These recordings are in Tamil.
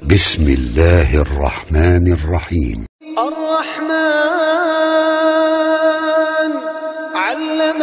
بسم الله الرحمن الرحيم الرحمن علم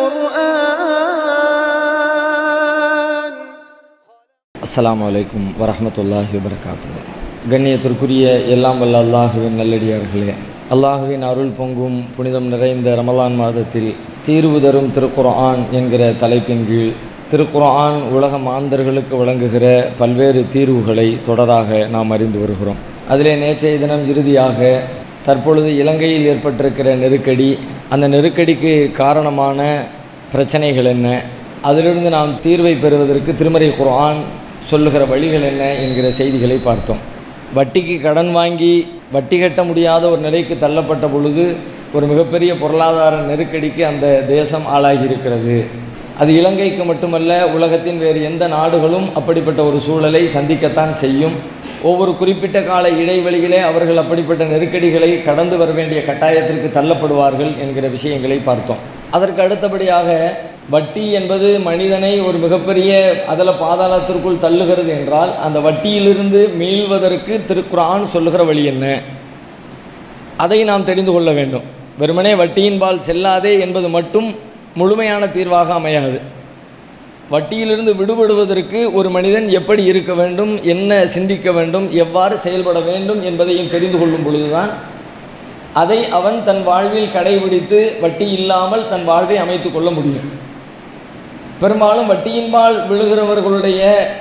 القرآن அஸ்ஸலாமு அலைக்கும் வரஹ்மத்துல்லாஹி வபரகாத்துஹு கண்ணியத்திற்குரிய எல்லாம் வல்ல அல்லாஹுவின் நல்லடியார்களே அல்லாஹுவின் அருள் பொங்கும் புனிதம் நிறைந்த ரமலான் மாதத்தில் தீர்வு தரும் திருக்குர்ஆன் என்கிற தலைப்பின் கீழ் திருக்குர்ஆன் உலக மாந்தர்களுக்கு வழங்குகிற பல்வேறு தீர்வுகளை தொடராக நாம் அறிந்து வருகிறோம் அதிலே நேற்றைய தினம் இறுதியாக தற்பொழுது இலங்கையில் ஏற்பட்டிருக்கிற நெருக்கடி அந்த நெருக்கடிக்கு காரணமான பிரச்சனைகள் என்ன அதிலிருந்து நாம் தீர்வை பெறுவதற்கு திருமறை குர்ஆன் சொல்லுகிற வழிகள் என்ன என்கிற செய்திகளை பார்த்தோம் வட்டிக்கு கடன் வாங்கி வட்டி கட்ட முடியாத ஒரு நிலைக்கு தள்ளப்பட்ட பொழுது ஒரு மிகப்பெரிய பொருளாதார நெருக்கடிக்கு அந்த தேசம் ஆளாகி இருக்கிறது அது இலங்கைக்கு மட்டுமல்ல உலகத்தின் வேறு எந்த நாடுகளும் அப்படிப்பட்ட ஒரு சூழலை சந்திக்கத்தான் செய்யும் ஒவ்வொரு குறிப்பிட்ட கால இடைவெளியிலே அவர்கள் அப்படிப்பட்ட நெருக்கடிகளை கடந்து வர வேண்டிய கட்டாயத்திற்கு தள்ளப்படுவார்கள் என்கிற விஷயங்களை பார்த்தோம் அதற்கு அடுத்தபடியாக வட்டி என்பது மனிதனை ஒரு மிகப்பெரிய அதில் பாதாளத்திற்குள் தள்ளுகிறது என்றால் அந்த வட்டியிலிருந்து மீள்வதற்கு திருக்குரான் சொல்லுகிற வழி என்ன அதை நாம் தெரிந்து கொள்ள வேண்டும் வெறுமனே வட்டியின்பால் செல்லாதே என்பது மட்டும் முழுமையான தீர்வாக அமையாது வட்டியிலிருந்து விடுபடுவதற்கு ஒரு மனிதன் எப்படி இருக்க வேண்டும் என்ன சிந்திக்க வேண்டும் எவ்வாறு செயல்பட வேண்டும் என்பதையும் தெரிந்து கொள்ளும் பொழுதுதான் அதை அவன் தன் வாழ்வில் கடைபிடித்து வட்டி இல்லாமல் தன் வாழ்வை அமைத்து கொள்ள முடியும் பெரும்பாலும் வட்டியின்பால் விழுகிறவர்களுடைய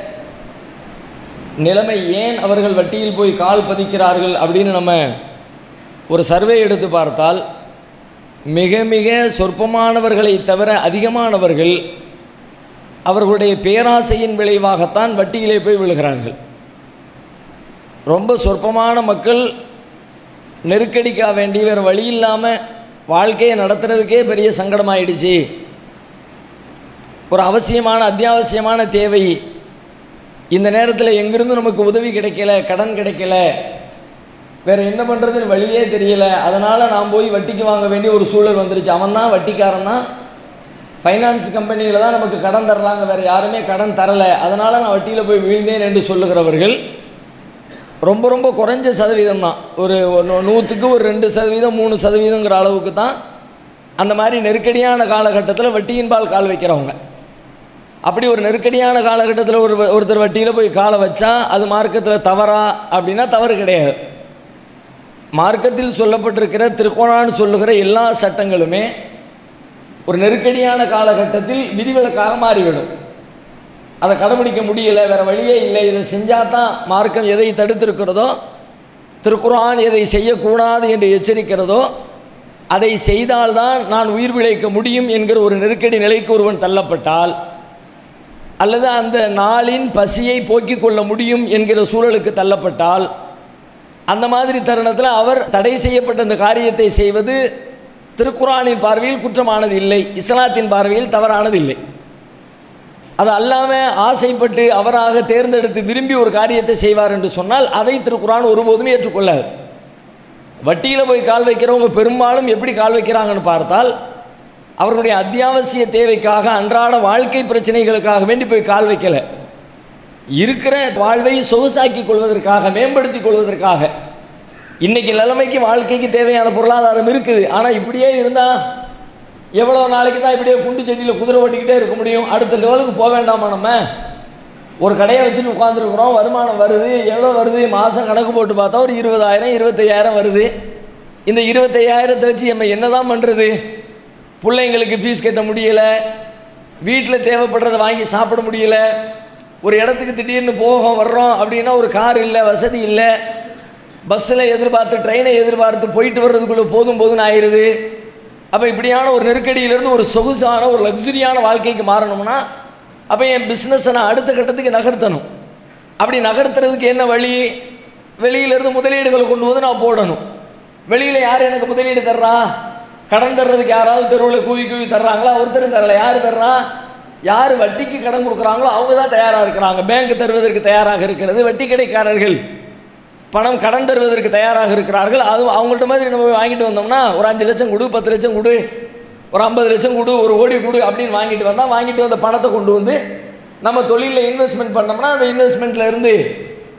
நிலைமை ஏன் அவர்கள் வட்டியில் போய் கால் பதிக்கிறார்கள் அப்படின்னு நம்ம ஒரு சர்வே எடுத்து பார்த்தால் மிக மிக சொற்பமானவர்களை தவிர அதிகமானவர்கள் அவர்களுடைய பேராசையின் விளைவாகத்தான் வட்டியிலே போய் விழுகிறார்கள் ரொம்ப சொற்பமான மக்கள் நெருக்கடிக்கா வேண்டி வேறு வழி இல்லாமல் வாழ்க்கையை நடத்துறதுக்கே பெரிய சங்கடமாயிடுச்சு ஒரு அவசியமான அத்தியாவசியமான தேவை இந்த நேரத்தில் எங்கிருந்து நமக்கு உதவி கிடைக்கல கடன் கிடைக்கல வேறு என்ன பண்ணுறதுன்னு வழியே தெரியல அதனால் நான் போய் வட்டிக்கு வாங்க வேண்டிய ஒரு சூழல் வந்துருச்சு அவன் தான் வட்டிக்காரன் தான் ஃபைனான்ஸ் கம்பெனியில் தான் நமக்கு கடன் தரலாங்க வேறு யாருமே கடன் தரலை அதனால் நான் வட்டியில் போய் வீழ்ந்தேன் என்று சொல்லுகிறவர்கள் ரொம்ப ரொம்ப குறைஞ்ச சதவீதம் தான் ஒரு ஒரு நூற்றுக்கு ஒரு ரெண்டு சதவீதம் மூணு சதவீதங்கிற அளவுக்கு தான் அந்த மாதிரி நெருக்கடியான காலகட்டத்தில் வட்டியின்பால் கால் வைக்கிறவங்க அப்படி ஒரு நெருக்கடியான காலகட்டத்தில் ஒரு ஒருத்தர் வட்டியில் போய் காலை வச்சா அது மார்க்கத்தில் தவறா அப்படின்னா தவறு கிடையாது மார்க்கத்தில் சொல்லப்பட்டிருக்கிற திருக்கோணான்னு சொல்லுகிற எல்லா சட்டங்களுமே ஒரு நெருக்கடியான காலகட்டத்தில் விதிவிலக்காக மாறிவிடும் அதை கடைபிடிக்க முடியலை வேறு வழியே இல்லை இதை செஞ்சால் தான் மார்க்கம் எதை தடுத்திருக்கிறதோ திருக்குரான் எதை செய்யக்கூடாது என்று எச்சரிக்கிறதோ அதை செய்தால்தான் நான் உயிர் பிழைக்க முடியும் என்கிற ஒரு நெருக்கடி நிலைக்கு ஒருவன் தள்ளப்பட்டால் அல்லது அந்த நாளின் பசியை போக்கிக் கொள்ள முடியும் என்கிற சூழலுக்கு தள்ளப்பட்டால் அந்த மாதிரி தருணத்தில் அவர் தடை செய்யப்பட்ட அந்த காரியத்தை செய்வது திருக்குரானின் பார்வையில் குற்றமானது இல்லை இஸ்லாத்தின் பார்வையில் தவறானது இல்லை அது அல்லாமல் ஆசைப்பட்டு அவராக தேர்ந்தெடுத்து விரும்பி ஒரு காரியத்தை செய்வார் என்று சொன்னால் அதை திருக்குறான் ஒருபோதும் ஏற்றுக்கொள்ளாது வட்டியில் போய் கால் வைக்கிறவங்க பெரும்பாலும் எப்படி கால் வைக்கிறாங்கன்னு பார்த்தால் அவர்களுடைய அத்தியாவசிய தேவைக்காக அன்றாட வாழ்க்கை பிரச்சனைகளுக்காக வேண்டி போய் கால் வைக்கலை இருக்கிற வாழ்வை சொகுசாக்கி கொள்வதற்காக மேம்படுத்தி கொள்வதற்காக இன்றைக்கி நிலைமைக்கு வாழ்க்கைக்கு தேவையான பொருளாதாரம் இருக்குது ஆனால் இப்படியே இருந்தால் எவ்வளோ நாளைக்கு தான் இப்படியே குண்டு செடியில் குதிரை ஓட்டிக்கிட்டே இருக்க முடியும் அடுத்த லெவலுக்கு போக வேண்டாமா நம்ம ஒரு கடையை வச்சுட்டு உட்காந்துருக்குறோம் வருமானம் வருது எவ்வளோ வருது மாதம் கணக்கு போட்டு பார்த்தா ஒரு இருபதாயிரம் இருபத்தையாயிரம் வருது இந்த இருபத்தையாயிரத்தை வச்சு நம்ம என்ன தான் பண்ணுறது பிள்ளைங்களுக்கு ஃபீஸ் கட்ட முடியலை வீட்டில் தேவைப்படுறதை வாங்கி சாப்பிட முடியல ஒரு இடத்துக்கு திடீர்னு போகும் வர்றோம் அப்படின்னா ஒரு கார் இல்லை வசதி இல்லை பஸ்ஸில் எதிர்பார்த்து ட்ரெயினை எதிர்பார்த்து போயிட்டு வர்றதுக்குள்ளே போதும் போதும்னு ஆயிடுது அப்போ இப்படியான ஒரு நெருக்கடியிலேருந்து ஒரு சொகுசான ஒரு லக்ஸுரியான வாழ்க்கைக்கு மாறணும்னா அப்போ என் பிஸ்னஸை நான் அடுத்த கட்டத்துக்கு நகர்த்தணும் அப்படி நகர்த்துறதுக்கு என்ன வழி வெளியிலேருந்து முதலீடுகளை கொண்டு வந்து நான் போடணும் வெளியில் யார் எனக்கு முதலீடு தர்றா கடன் தர்றதுக்கு யாராவது தெருவில் கூவி கூவி தர்றாங்களா ஒருத்தரும் தரல யார் தர்றா யார் வட்டிக்கு கடன் கொடுக்குறாங்களோ அவங்க தான் தயாராக இருக்கிறாங்க பேங்க் தருவதற்கு தயாராக இருக்கிறது வட்டி கடைக்காரர்கள் பணம் கடன் தருவதற்கு தயாராக இருக்கிறார்கள் அது அவங்கள்ட்ட மாதிரி நம்ம போய் வாங்கிட்டு வந்தோம்னா ஒரு அஞ்சு லட்சம் கொடு பத்து லட்சம் கொடு ஒரு ஐம்பது லட்சம் கொடு ஒரு கோடி கொடு அப்படின்னு வாங்கிட்டு வந்தால் வாங்கிட்டு வந்த பணத்தை கொண்டு வந்து நம்ம தொழிலில் இன்வெஸ்ட்மெண்ட் பண்ணோம்னா அந்த இன்வெஸ்ட்மெண்ட்டில் இருந்து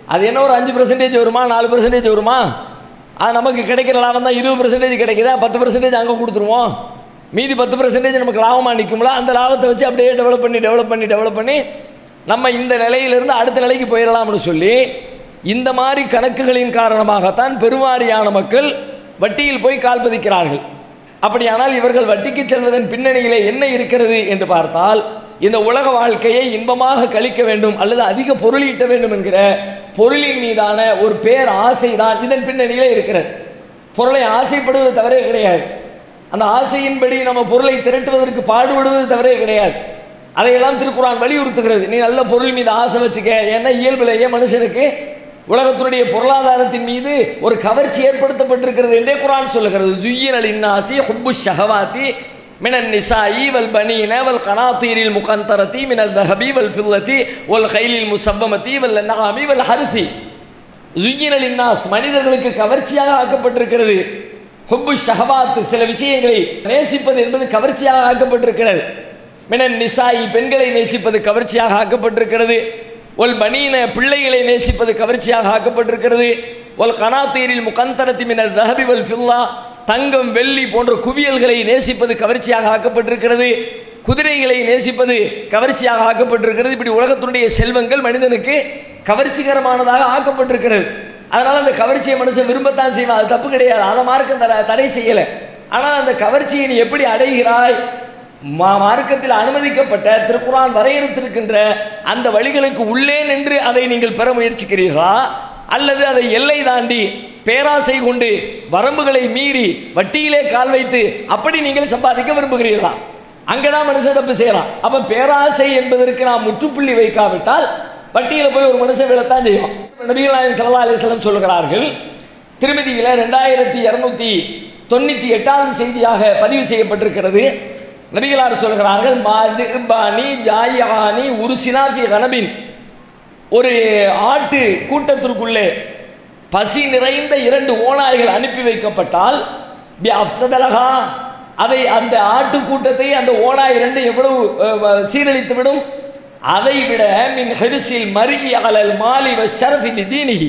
அது என்ன ஒரு அஞ்சு பர்சன்டேஜ் வருமா நாலு பர்சன்டேஜ் வருமா அது நமக்கு கிடைக்கிற லாபம் தான் இருபது பர்சன்டேஜ் கிடைக்குதா பத்து பர்சன்டேஜ் அங்கே கொடுத்துருவோம் மீதி பத்து பர்சன்டேஜ் நமக்கு லாபமாக நிற்கும்ல அந்த லாபத்தை வச்சு அப்படியே டெவலப் பண்ணி டெவலப் பண்ணி டெவலப் பண்ணி நம்ம இந்த நிலையிலிருந்து அடுத்த நிலைக்கு போயிடலாம்னு சொல்லி இந்த மாதிரி கணக்குகளின் காரணமாகத்தான் பெருவாரியான மக்கள் வட்டியில் போய் கால் பதிக்கிறார்கள் அப்படியானால் இவர்கள் வட்டிக்கு செல்வதன் பின்னணியிலே என்ன இருக்கிறது என்று பார்த்தால் இந்த உலக வாழ்க்கையை இன்பமாக கழிக்க வேண்டும் அல்லது அதிக பொருள் ஈட்ட வேண்டும் என்கிற பொருளின் மீதான ஒரு பேர் ஆசை தான் இதன் பின்னணியிலே இருக்கிறது பொருளை ஆசைப்படுவது தவறே கிடையாது அந்த ஆசையின்படி நம்ம பொருளை திரட்டுவதற்கு பாடுபடுவது தவறே கிடையாது அதையெல்லாம் திருக்குறான் வலியுறுத்துகிறது நீ நல்ல பொருள் மீது ஆசை வச்சுக்க ஏன்னா இயல்பிலேயே மனுஷனுக்கு உலகத்தினுடைய பொருளாதாரத்தின் மீது ஒரு கவர்ச்சி ஏற்படுத்தப்பட்டிருக்கிறது என்றே குரான் சொல்லுகிறது ஜுய்யன் அல் இன்னாசி ஹுப்பு ஷஹவாத்தி மினன் நிசாயி வல் பனீன வல் கனாத்தீரில் முகந்தரத்தி மினல் தஹபி வல் ஃபில்லத்தி வல் கைலில் முசப்பமத்தி வல் நகாமி வல் ஹருதி ஜுய்யன் அல் இன்னாஸ் மனிதர்களுக்கு கவர்ச்சியாக ஆக்கப்பட்டிருக்கிறது ஹுப்பு ஷஹவாத் சில விஷயங்களை நேசிப்பது என்பது கவர்ச்சியாக ஆக்கப்பட்டிருக்கிறது மினன் நிசாயி பெண்களை நேசிப்பது கவர்ச்சியாக ஆக்கப்பட்டிருக்கிறது ஒல் பனீன பிள்ளைகளை நேசிப்பது கவர்ச்சியாக ஆக்கப்பட்டிருக்கிறது ஒல் கனாத்தீரில் முகந்தரத்தி மினர் தஹபி வல் ஃபில்லா தங்கம் வெள்ளி போன்ற குவியல்களை நேசிப்பது கவர்ச்சியாக ஆக்கப்பட்டிருக்கிறது குதிரைகளை நேசிப்பது கவர்ச்சியாக ஆக்கப்பட்டிருக்கிறது இப்படி உலகத்தினுடைய செல்வங்கள் மனிதனுக்கு கவர்ச்சிகரமானதாக ஆக்கப்பட்டிருக்கிறது அதனால் அந்த கவர்ச்சியை மனுஷன் விரும்பத்தான் செய்வான் அது தப்பு கிடையாது அதை மார்க்கம் தட தடை செய்யலை ஆனால் அந்த கவர்ச்சியை நீ எப்படி அடைகிறாய் மா மார்க்கத்தில் அனுமதிக்கப்பட்ட திருக்குரான் வரையறுத்திருக்கின்ற அந்த வழிகளுக்கு உள்ளே நின்று அதை நீங்கள் பெற முயற்சிக்கிறீர்களா அல்லது அதை எல்லை தாண்டி பேராசை கொண்டு வரம்புகளை மீறி வட்டியிலே கால் வைத்து அப்படி நீங்கள் சம்பாதிக்க விரும்புகிறீர்களா அங்கதான் மனுஷன் தப்பு செய்யலாம் அப்ப பேராசை என்பதற்கு நாம் முற்றுப்புள்ளி வைக்காவிட்டால் வட்டியில போய் ஒரு மனுஷன் விழத்தான் செய்யும் நபிகள் நாயகம் ஸல்லல்லாஹு அலைஹி வஸல்லம் சொல்கிறார்கள் திருமதியில ரெண்டாயிரத்தி இரநூத்தி தொண்ணூத்தி எட்டாவது செய்தியாக பதிவு செய்யப்பட்டிருக்கிறது நபிகளார் சொல்கிறார்கள் மாது பானி ஜாயானி உருசினாஃபி கனபின் ஒரு ஆட்டு கூட்டத்திற்குள்ளே பசி நிறைந்த இரண்டு ஓநாய்கள் அனுப்பி வைக்கப்பட்டால் பி அப்சதலகா அதை அந்த ஆட்டு கூட்டத்தை அந்த ஓநாய் இரண்டு எவ்வளவு அஹ், சீரழித்து விடும் அதை விட மின் ஹெரிசில் மரி அலல் மாலி ஷரஃபி தீனிகி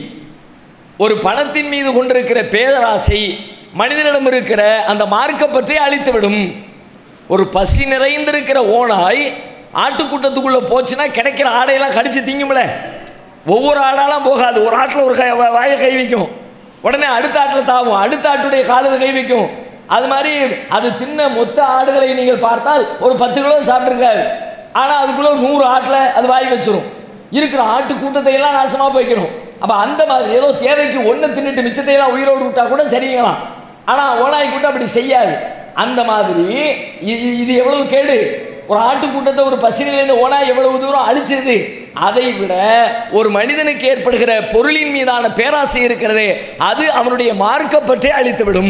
ஒரு பணத்தின் மீது கொண்டிருக்கிற பேதராசை மனிதனிடம் இருக்கிற அந்த மார்க்க பற்றி அழித்துவிடும் ஒரு பசி நிறைந்திருக்கிற ஓனாய் ஆட்டுக்கூட்டத்துக்குள்ளே போச்சுன்னா கிடைக்கிற ஆடையெல்லாம் கடிச்சு திங்கும்ல ஒவ்வொரு ஆடாலாம் போகாது ஒரு ஆட்டில் ஒரு கை வா- வாயை கை வைக்கும் உடனே அடுத்த ஆட்டில் தாவும் அடுத்த ஆட்டுடைய காலில் கை வைக்கும் அது மாதிரி அது தின்ன மொத்த ஆடுகளை நீங்கள் பார்த்தால் ஒரு பத்து கிலோ சாப்பிட்ருக்காது ஆனால் அதுக்குள்ளே ஒரு நூறு ஆட்டில் அது வாய் வச்சிரும் இருக்கிற ஆட்டு கூட்டத்தை எல்லாம் நாசமாக போய்க்கணும் அப்போ அந்த மாதிரி ஏதோ தேவைக்கு ஒன்று தின்னுட்டு மிச்சத்தை எல்லாம் உயிரோடு விட்டா கூட சரிங்களாம் ஆனால் ஓனாய் கூட்டம் அப்படி செய்யாது அந்த மாதிரி இ- இ- இது எவ்வளவு கேடு ஒரு ஆட்டு கூட்டத்தை ஒரு பசினிலிருந்து ஓனாய் எவ்வளவு தூரம் அழிச்சது அதை விட ஒரு மனிதனுக்கு ஏற்படுகிற பொருளின் மீதான பேராசை இருக்கிறதே அது அவனுடைய மார்க்கப்பற்றே அழித்துவிடும்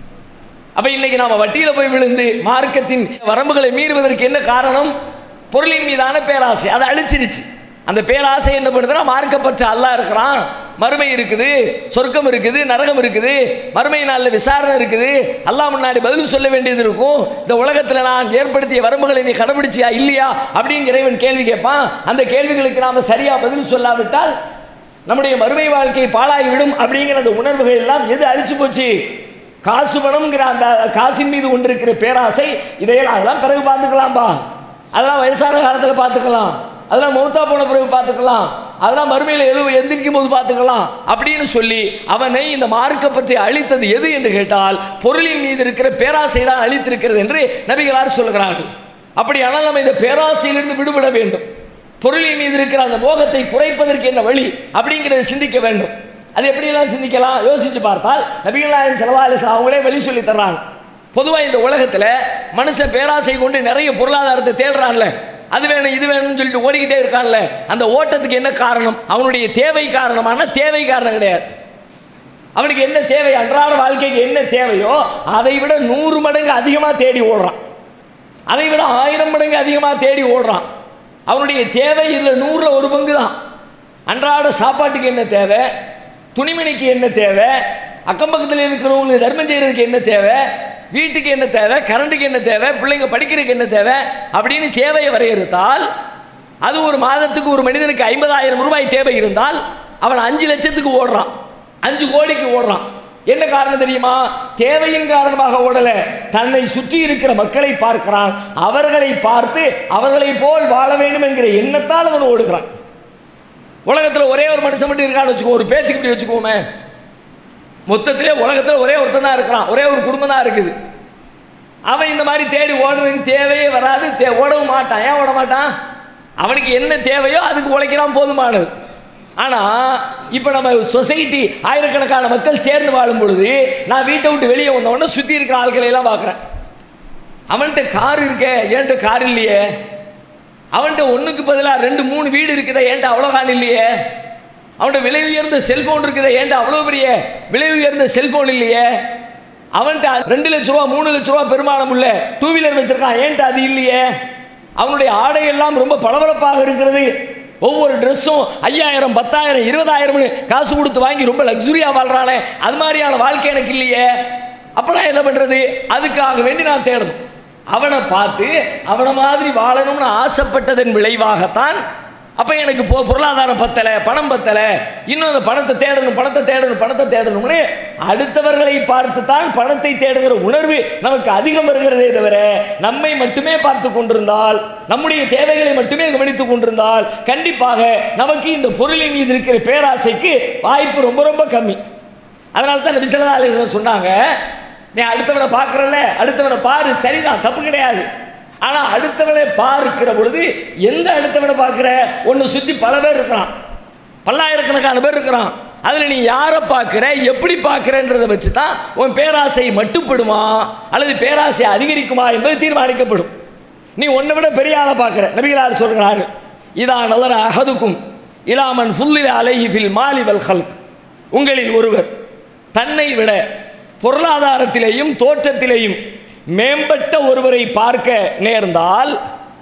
அப்ப இன்னைக்கு நாம வட்டியில போய் விழுந்து மார்க்கத்தின் வரம்புகளை மீறுவதற்கு என்ன காரணம் பொருளின் மீதான பேராசை அதை அழிச்சிருச்சு அந்த பேராசை என்ன பண்ணுதுன்னா மார்க்கப்பற்ற அல்லாஹ் இருக்கிறான் மறுமை இருக்குது சொர்க்கம் இருக்குது நரகம் இருக்குது மறுமை நாளில் விசாரணை இருக்குது அல்லாஹ் முன்னாடி பதில் சொல்ல வேண்டியது இருக்கும் இந்த உலகத்தில் நான் ஏற்படுத்திய வரம்புகளை நீ கடைபிடிச்சியா இல்லையா அப்படின்னு இறைவன் கேள்வி கேட்பான் அந்த கேள்விகளுக்கு நாம சரியா பதில் சொல்லாவிட்டால் நம்முடைய மறுமை வாழ்க்கை பாழாகிவிடும் அப்படிங்கிற அந்த உணர்வுகள் எல்லாம் எது அழிச்சு போச்சு காசு பணம்ங்கிற அந்த காசின் மீது கொண்டிருக்கிற பேராசை இதையெல்லாம் அதெல்லாம் பிறகு பார்த்துக்கலாம்பா அதெல்லாம் வயசான காலத்தில் பார்த்துக்கலாம் அதெல்லாம் மௌத்தா போன பிறகு பார்த்துக்கலாம் அதெல்லாம் மறுமையில் எது எந்திரிக்கும் போது பார்த்துக்கலாம் அப்படின்னு சொல்லி அவனை இந்த மார்க்க பற்றி அழித்தது எது என்று கேட்டால் பொருளின் மீது இருக்கிற பேராசை தான் அழித்திருக்கிறது என்று நபிகளார் சொல்கிறார்கள் அப்படியானால் நம்ம இந்த பேராசையிலிருந்து விடுபட வேண்டும் பொருளின் மீது இருக்கிற அந்த மோகத்தை குறைப்பதற்கு என்ன வழி அப்படிங்கிறத சிந்திக்க வேண்டும் அது எப்படியெல்லாம் சிந்திக்கலாம் யோசிச்சு பார்த்தால் நபிகள் நாயகம் ஸல்லல்லாஹு அலைஹி வஸல்லம் அவங்களே வழி சொல்லி தர்றாங்க பொதுவாக இந்த உலகத்தில் மனுஷன் பேராசை கொண்டு நிறைய பொருளாதாரத்தை தேடுறான்ல அது வேணும் இது வேணும்னு சொல்லிட்டு ஓடிக்கிட்டே இருக்கான்ல அந்த ஓட்டத்துக்கு என்ன காரணம் அவனுடைய தேவை காரணமான தேவை காரணம் கிடையாது அவனுக்கு என்ன தேவை அன்றாட வாழ்க்கைக்கு என்ன தேவையோ அதை விட நூறு மடங்கு அதிகமாக தேடி ஓடுறான் அதை விட ஆயிரம் மடங்கு அதிகமாக தேடி ஓடுறான் அவனுடைய தேவை இதில் நூறில் ஒரு பங்கு தான் அன்றாட சாப்பாட்டுக்கு என்ன தேவை துணிமணிக்கு என்ன தேவை அக்கம் பக்கத்தில் இருக்கிறவங்களுக்கு தர்மம் செய்கிறதுக்கு என்ன தேவை வீட்டுக்கு என்ன தேவை கரண்ட்டுக்கு என்ன தேவை பிள்ளைங்க படிக்கிறதுக்கு என்ன தேவை அப்படின்னு தேவையை வரையறுத்தால் அது ஒரு மாதத்துக்கு ஒரு மனிதனுக்கு ஐம்பதாயிரம் ரூபாய் தேவை இருந்தால் அவன் அஞ்சு லட்சத்துக்கு ஓடுறான் அஞ்சு கோடிக்கு ஓடுறான் என்ன காரணம் தெரியுமா தேவையின் காரணமாக ஓடல தன்னை சுற்றி இருக்கிற மக்களை பார்க்கிறான் அவர்களை பார்த்து அவர்களை போல் வாழ வேண்டும் என்கிற எண்ணத்தால் அவன் ஓடுகிறான் உலகத்தில் ஒரே ஒரு மனுஷன் மட்டும் இருக்கான்னு வச்சுக்கோ ஒரு பேச்சுக்கு இப்படி வச்சுக்கோமே மொத்தத்திலே உலகத்தில் ஒரே ஒருத்தன் தான் இருக்கிறான் ஒரே ஒரு குடும்பம் தான் இருக்குது அவன் இந்த மாதிரி தேடி ஓடுறதுக்கு தேவையே வராது தே ஓடவும் மாட்டான் ஏன் ஓட மாட்டான் அவனுக்கு என்ன தேவையோ அதுக்கு உழைக்கிறான் போதுமானது ஆனால் இப்போ நம்ம சொசைட்டி ஆயிரக்கணக்கான மக்கள் சேர்ந்து வாழும் பொழுது நான் வீட்டை விட்டு வெளியே வந்தவொடனே சுற்றி இருக்கிற ஆட்களை எல்லாம் பார்க்குறேன் அவன்கிட்ட கார் இருக்கே என்கிட்ட கார் இல்லையே அவன்கிட்ட ஒன்றுக்கு பதிலாக ரெண்டு மூணு வீடு இருக்குதே என்கிட்ட அவ்வளோ கான் இல்லையே அவன்கிட்ட விலை உயர்ந்த செல்ஃபோன் இருக்குதே என்கிட்ட அவ்வளோ பெரிய விலை உயர்ந்த செல்ஃபோன் இல்லையே அவன்கிட்ட ரெண்டு லட்ச ரூபா மூணு லட்ச ரூபா பெருமானம் உள்ள டூ வீலர் வச்சிருக்கான் ஏன்ட்ட அது இல்லையே அவனுடைய ஆடை எல்லாம் ரொம்ப பளபளப்பாக இருக்கிறது ஒவ்வொரு ட்ரெஸ்ஸும் ஐயாயிரம் பத்தாயிரம் இருபதாயிரம்னு காசு கொடுத்து வாங்கி ரொம்ப லக்ஸுரியாக வாழ்றானே அது மாதிரியான வாழ்க்கை எனக்கு இல்லையே அப்போ நான் என்ன பண்ணுறது அதுக்காக வேண்டி நான் தேடணும் அவனை பார்த்து அவனை மாதிரி வாழணும்னு ஆசைப்பட்டதன் விளைவாகத்தான் அப்போ எனக்கு பொ பொருளாதாரம் பத்தலை பணம் பத்தலை இன்னும் அந்த பணத்தை தேடணும் பணத்தை தேடணும் பணத்தை தேடணும்னு அடுத்தவர்களை பார்த்து தான் பணத்தை தேடுகிற உணர்வு நமக்கு அதிகம் வருகிறதே தவிர நம்மை மட்டுமே பார்த்து கொண்டிருந்தால் நம்முடைய தேவைகளை மட்டுமே கவனித்துக் கொண்டிருந்தால் கண்டிப்பாக நமக்கு இந்த பொருளின் மீது இருக்கிற பேராசைக்கு வாய்ப்பு ரொம்ப ரொம்ப கம்மி அதனால தான் நபிசல்லா அலிஸ்லாம் சொன்னாங்க நீ அடுத்தவனை பார்க்குறல்ல அடுத்தவனை பாரு சரிதான் தப்பு கிடையாது ஆனால் அடுத்தவனை பார்க்கிற பொழுது எந்த அடுத்தவனை பார்க்குற ஒன்று சுற்றி பல பேர் இருக்கிறான் பல்லாயிரக்கணக்கான பேர் இருக்கிறான் அதில் நீ யாரை பார்க்குற எப்படி பார்க்குறன்றதை வச்சு தான் உன் பேராசை மட்டுப்படுமா அல்லது பேராசை அதிகரிக்குமா என்பது தீர்மானிக்கப்படும் நீ ஒன்றை விட பெரிய ஆளை பார்க்குற நபிகளார் சொல்கிறாரு இதா நலர அகதுக்கும் இலாமன் ஃபுல்லில் அலைஹி ஃபில் மாலி வல் ஹல்க் உங்களில் ஒருவர் தன்னை விட பொருளாதாரத்திலேயும் தோற்றத்திலேயும் மேம்பட்ட ஒருவரை பார்க்க நேர்ந்தால்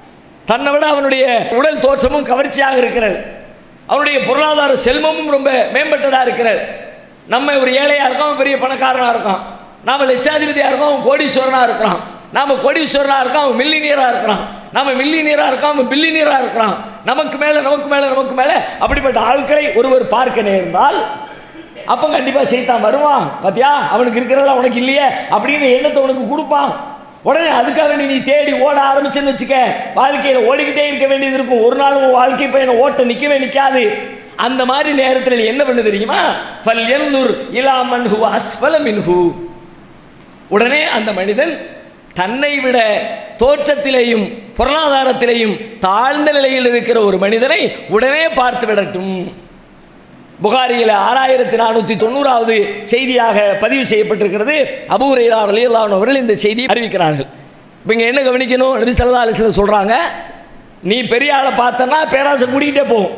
தன்னை விட அவனுடைய உடல் தோற்றமும் கவர்ச்சியாக இருக்கிறது அவனுடைய பொருளாதார செல்வமும் ரொம்ப மேம்பட்டதாக இருக்கிறது நம்ம ஒரு ஏழையாக இருக்கோம் அவன் பெரிய பணக்காரனாக இருக்கான் நாம் லட்சாதிபதியாக இருக்கோம் அவன் கோடீஸ்வரனாக இருக்கிறான் நாம் கோடீஸ்வரனாக இருக்கோம் அவன் மில்லினியராக இருக்கிறான் நம்ம மில்லினியராக இருக்கோம் அவன் பில்லினியராக இருக்கிறான் நமக்கு மேலே நமக்கு மேலே நமக்கு மேலே அப்படிப்பட்ட ஆட்களை ஒருவர் பார்க்க நேர்ந்தால் அப்போ கண்டிப்பாக செய்தான் வருவான் பாத்தியா அவனுக்கு இருக்கிறதெல்லாம் உனக்கு இல்லையே அப்படின்னு எண்ணத்தை உனக்கு கொடுப்பான் உடனே அதுக்காக நீ நீ தேடி ஓட ஆரம்பிச்சுன்னு வச்சுக்க வாழ்க்கையில் ஓடிக்கிட்டே இருக்க வேண்டியது இருக்கும் ஒரு நாள் உன் வாழ்க்கை பயண ஓட்ட நிற்கவே நிற்காது அந்த மாதிரி நேரத்தில் நீ என்ன பண்ணு தெரியுமா ஃபல் எல்லூர் இலாமன் ஹூ அஸ்வல மின்ஹூ உடனே அந்த மனிதன் தன்னை விட தோற்றத்திலேயும் பொருளாதாரத்திலேயும் தாழ்ந்த நிலையில் இருக்கிற ஒரு மனிதனை உடனே பார்த்து விடட்டும் புகாரியில் ஆறாயிரத்தி நானூற்றி தொண்ணூறாவது செய்தியாக பதிவு செய்யப்பட்டிருக்கிறது அபூரையா அலியல்லான் அவர்கள் இந்த செய்தியை அறிவிக்கிறார்கள் இப்போ இங்கே என்ன கவனிக்கணும் நபி சல்லா அலிஸ்ல சொல்கிறாங்க நீ பெரிய ஆளை பார்த்தன்னா பேராசை கூட்டிகிட்டே போகும்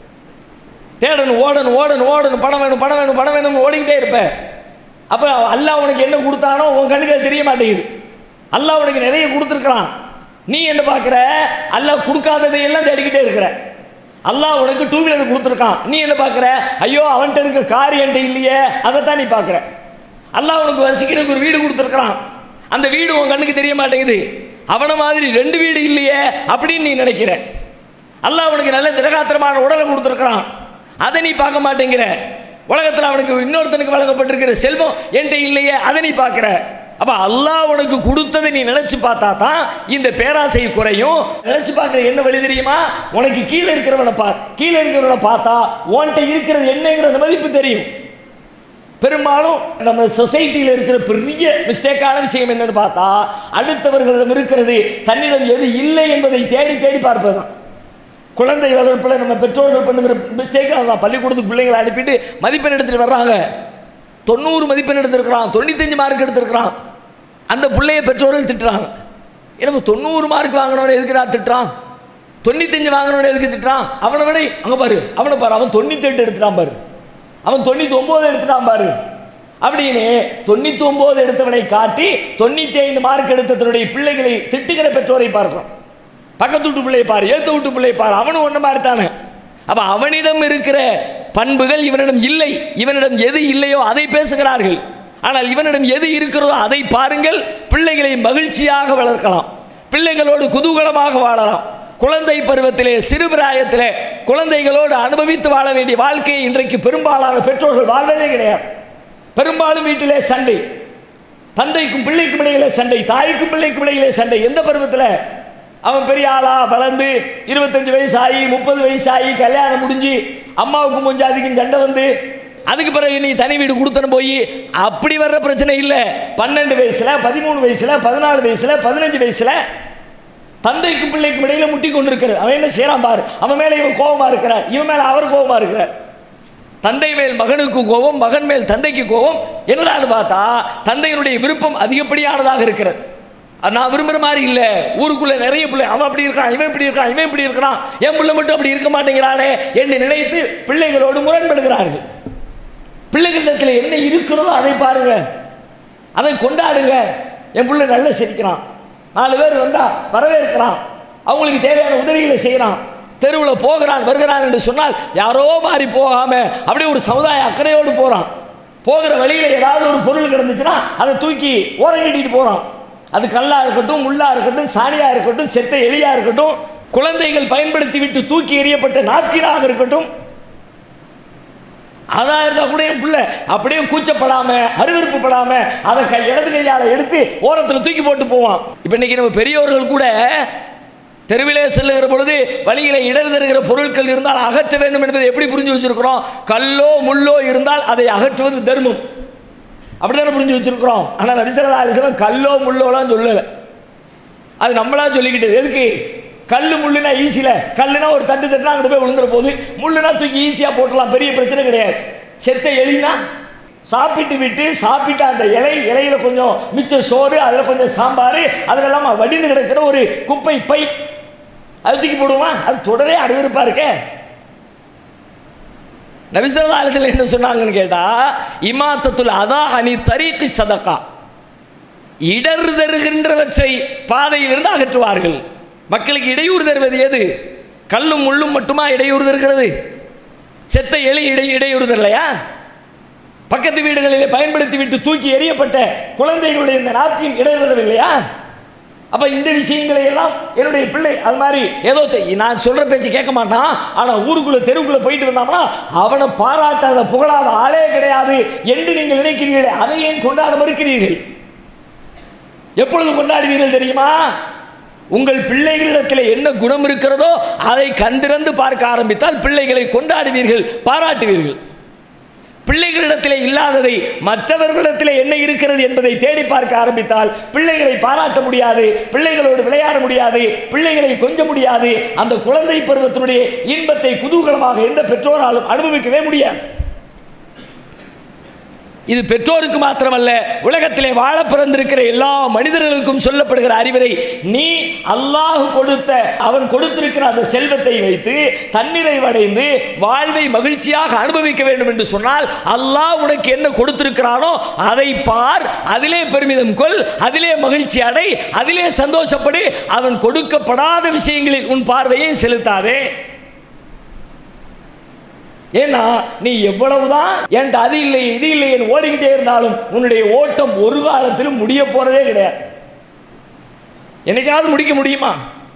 தேடணும் ஓடணும் ஓடணும் ஓடணும் பணம் வேணும் பணம் வேணும் பணம் வேணும்னு ஓடிக்கிட்டே இருப்பேன் அப்போ அல்லாஹ் உனக்கு என்ன கொடுத்தானோ உன் கண்ணுக்கு அது தெரிய மாட்டேங்குது அல்லாஹ் உனக்கு நிறைய கொடுத்துருக்குறான் நீ என்ன பார்க்குற அல்லாஹ் கொடுக்காததை எல்லாம் தேடிக்கிட்டே இருக்கிற அல்லாஹ் உனக்கு டூ வீலர் கொடுத்துருக்கான் நீ என்ன பார்க்குற ஐயோ அவன்கிட்ட இருக்க கார் என்கிட்ட இல்லையே அதைத்தான் நீ பார்க்குற அல்லாஹ் உனக்கு வசிக்கிறதுக்கு ஒரு வீடு கொடுத்துருக்குறான் அந்த வீடு உன் கண்ணுக்கு தெரிய மாட்டேங்குது அவனை மாதிரி ரெண்டு வீடு இல்லையே அப்படின்னு நீ நினைக்கிற அல்லாஹ் உனக்கு நல்ல திடகாத்திரமான உடலை கொடுத்துருக்குறான் அதை நீ பார்க்க மாட்டேங்கிற உலகத்தில் அவனுக்கு இன்னொருத்தனுக்கு வழங்கப்பட்டிருக்கிற செல்வம் என்கிட்ட இல்லையே அதை நீ பார்க்குற அப்போ அல்லாஹ் உனக்கு கொடுத்ததை நீ நினச்சி பார்த்தா தான் இந்த பேராசை குறையும் நினச்சி பார்க்குற என்ன வழி தெரியுமா உனக்கு கீழே இருக்கிறவனை பார் கீழே இருக்கிறவனை பார்த்தா உன்கிட்ட இருக்கிறது என்னங்கிறது மதிப்பு தெரியும் பெரும்பாலும் நம்ம சொசைட்டியில் இருக்கிற பெரிய மிஸ்டேக்கான விஷயம் என்னன்னு பார்த்தா அடுத்தவர்களிடம் இருக்கிறது தன்னிடம் எது இல்லை என்பதை தேடி தேடி பார்ப்பது தான் குழந்தை வளர்ப்பில் நம்ம பெற்றோர்கள் பண்ணுகிற மிஸ்டேக் அதான் பள்ளிக்கூடத்துக்கு பிள்ளைங்களை அனுப்பிட்டு மதிப்பெண் எடுத்துகிட்டு வர்றாங்க தொண்ணூறு மதிப்பெண் எடுத்திருக்கிறான் தொண்ணூத்தஞ்சு மார்க் எடுத்திருக்கிறான் அந்த பிள்ளைய பெற்றோர்கள் திட்டுறாங்க நம்ம தொண்ணூறு மார்க் வாங்கினவனை எதுக்குடா திட்டுறான் தொண்ணூத்தஞ்சு வாங்கினவனை எதுக்கு திட்டுறான் அவனை விட அங்கே பாரு அவனை பாரு அவன் தொண்ணூத்தெட்டு எடுத்துட்டான் பாரு அவன் தொண்ணூற்றி ஒம்பது எடுத்துட்டான் பாரு அப்படின்னு தொண்ணூற்றி ஒம்பது எடுத்தவனை காட்டி தொண்ணூற்றி ஐந்து மார்க் எடுத்த தன்னுடைய பிள்ளைகளை திட்டுகிற பெற்றோரை பார்க்கிறோம் பக்கத்து வீட்டு பிள்ளையை பாரு ஏத்த வீட்டு பிள்ளையை பாரு அவனும் ஒன்று மாதிரி தானே அப்போ அவனிடம் இருக்கிற பண்புகள் இவனிடம் இல்லை இவனிடம் எது இல்லையோ அதை பேசுகிறார்கள் ஆனால் இவனிடம் எது இருக்கிறதோ அதை பாருங்கள் பிள்ளைகளை மகிழ்ச்சியாக வளர்க்கலாம் பிள்ளைகளோடு குதூகலமாக வாழலாம் குழந்தை பருவத்திலே சிறுபிராயத்திலே குழந்தைகளோடு அனுபவித்து வாழ வேண்டிய வாழ்க்கையை இன்றைக்கு பெரும்பாலான பெற்றோர்கள் வாழ்வதே கிடையாது பெரும்பாலும் வீட்டிலே சண்டை தந்தைக்கும் பிள்ளைக்கும் இடையிலே சண்டை தாய்க்கும் பிள்ளைக்கும் இடையிலே சண்டை எந்த பருவத்தில் அவன் பெரிய ஆளா வளர்ந்து இருபத்தஞ்சு வயசு ஆகி முப்பது வயசு ஆகி கல்யாணம் முடிஞ்சு அம்மாவுக்கும் கொஞ்சம் அதிகம் சண்டை வந்து அதுக்கு பிறகு நீ தனி வீடு கொடுத்தனும் போய் அப்படி வர்ற பிரச்சனை இல்லை பன்னெண்டு வயசுல பதிமூணு வயசுல பதினாலு வயசுல பதினஞ்சு வயசுல தந்தைக்கும் பிள்ளைக்கும் இடையில முட்டி கொண்டிருக்கிறது அவன் என்ன செய்யறான் பாரு அவன் மேல இவன் கோபமா இருக்கிறார் இவன் மேல அவர் கோபமா இருக்கிறார் தந்தை மேல் மகனுக்கு கோபம் மகன் மேல் தந்தைக்கு கோபம் என்னடான்னு பார்த்தா தந்தையினுடைய விருப்பம் அதிகப்படியானதாக இருக்கிறது அது நான் விரும்புகிற மாதிரி இல்லை ஊருக்குள்ள நிறைய பிள்ளை அவன் அப்படி இருக்கான் இவன் இப்படி இருக்கான் இவன் இப்படி இருக்கிறான் என் பிள்ளை மட்டும் அப்படி இருக்க மாட்டேங்கிறானே என்று நினைத்து பிள்ளைகளோடு முரண்படுகிறார்கள் பிள்ளைகளிடத்தில் என்ன இருக்கிறதோ அதை பாருங்க அதை கொண்டாடுங்க என் பிள்ளை நல்லா சிரிக்கிறான் நாலு பேர் வந்தா வரவேற்கிறான் அவங்களுக்கு தேவையான உதவிகளை செய்கிறான் தெருவில் போகிறான் வருகிறான் என்று சொன்னால் யாரோ மாறி போகாம அப்படியே ஒரு சமுதாய அக்கறையோடு போகிறான் போகிற வழியில் ஏதாவது ஒரு பொருள் கிடந்துச்சுன்னா அதை தூக்கி ஓரங்கட்டிட்டு போகிறான் அது கல்லா இருக்கட்டும் முள்ளா இருக்கட்டும் சாணியா இருக்கட்டும் செத்த எலியா இருக்கட்டும் குழந்தைகள் பயன்படுத்தி விட்டு தூக்கி எறியப்பட்ட நாப்கினாக இருக்கட்டும் அதான் இருந்தால் கூட என் பிள்ளை அப்படியே கூச்சப்படாம அருவருப்புப்படாம அதை கை இடது கையால் எடுத்து ஓரத்தில் தூக்கி போட்டு போவான் இப்போ இன்னைக்கு நம்ம பெரியவர்கள் கூட தெருவிலே செல்லுகிற பொழுது வழியில இடர் தருகிற பொருட்கள் இருந்தால் அகற்ற வேண்டும் என்பதை எப்படி புரிஞ்சு வச்சிருக்கிறோம் கல்லோ முள்ளோ இருந்தால் அதை அகற்றுவது தர்மம் அப்படிதானே புரிஞ்சு வச்சிருக்கிறோம் ஆனால் நபிசல்லா அலிஸ்லாம் கல்லோ முள்ளோலாம் சொல்லலை அது நம்மளா சொல்லிக்கிட்டது எதுக்கு கல் முள்ளுனா ஈஸியில் கல்லுனா ஒரு தட்டு தட்டுனா அங்கிட்டு போய் விழுந்துற போது முள்ளுனா தூக்கி ஈஸியாக போட்டுடலாம் பெரிய பிரச்சனை கிடையாது செத்த எலினா சாப்பிட்டு விட்டு சாப்பிட்ட அந்த இலை இலையில கொஞ்சம் மிச்ச சோறு அதில் கொஞ்சம் சாம்பார் அதிலெல்லாம் வடிந்து கிடக்கிற ஒரு குப்பை பை அது தூக்கி போடுவோமா அது தொடரே அருவருப்பாக இருக்கே நபிசல்லாலத்தில் என்ன சொன்னாங்கன்னு கேட்டால் இமாத்தத்துல் அதா அணி தரீக்கு சதக்கா இடர் தருகின்றவற்றை பாதையிலிருந்து அகற்றுவார்கள் மக்களுக்கு இடையூறு தருவது எது கல்லும் முள்ளும் மட்டுமா இடையூறு தருகிறது செத்த எலி இடை இடையூறு தரலையா பக்கத்து வீடுகளிலே பயன்படுத்தி விட்டு தூக்கி எறியப்பட்ட குழந்தைகளுடைய இந்த நாப்கின் இடையூறவில்லையா அப்போ இந்த விஷயங்களை எல்லாம் என்னுடைய பிள்ளை அது மாதிரி ஏதோ தெ- நான் சொல்கிற பேச்சு கேட்க மாட்டான் ஆனால் ஊருக்குள்ளே தெருவுக்குள்ளே போயிட்டு வந்தாங்கன்னா அவனை பாராட்டாத புகழாத ஆளே கிடையாது என்று நீங்கள் நினைக்கிறீர்கள் அதை ஏன் கொண்டாட மறுக்கிறீர்கள் எப்பொழுது கொண்டாடுவீர்கள் தெரியுமா உங்கள் பிள்ளைகளிடத்தில் என்ன குணம் இருக்கிறதோ அதை கண்டிருந்து பார்க்க ஆரம்பித்தால் பிள்ளைகளை கொண்டாடுவீர்கள் பாராட்டுவீர்கள் பிள்ளைகளிடத்திலே இல்லாததை மற்றவர்களிடத்திலே என்ன இருக்கிறது என்பதை தேடி பார்க்க ஆரம்பித்தால் பிள்ளைகளை பாராட்ட முடியாது பிள்ளைகளோடு விளையாட முடியாது பிள்ளைகளை கொஞ்ச முடியாது அந்த குழந்தை பருவத்தினுடைய இன்பத்தை குதூகலமாக எந்த பெற்றோராலும் அனுபவிக்கவே முடியாது இது பெற்றோருக்கு மாத்திரமல்ல உலகத்திலே வாழ பிறந்திருக்கிற எல்லா மனிதர்களுக்கும் சொல்லப்படுகிற அறிவுரை நீ அல்லாஹ் கொடுத்த அவன் கொடுத்திருக்கிற அந்த செல்வத்தை வைத்து தன்னிறைவடைந்து வாழ்வை மகிழ்ச்சியாக அனுபவிக்க வேண்டும் என்று சொன்னால் அல்லாஹ் உனக்கு என்ன கொடுத்திருக்கிறானோ அதை பார் அதிலே பெருமிதம் கொள் அதிலே மகிழ்ச்சி அடை அதிலே சந்தோஷப்படு அவன் கொடுக்கப்படாத விஷயங்களில் உன் பார்வையை செலுத்தாதே ஏன்னா நீ எவ்வளவுதான் என்கிட்ட அது இல்லை இது இல்லை என்று ஓடிக்கிட்டே இருந்தாலும் உன்னுடைய ஓட்டம் ஒரு காலத்திலும் முடிய போறதே கிடையாது என்னைக்காவது முடிக்க முடியுமா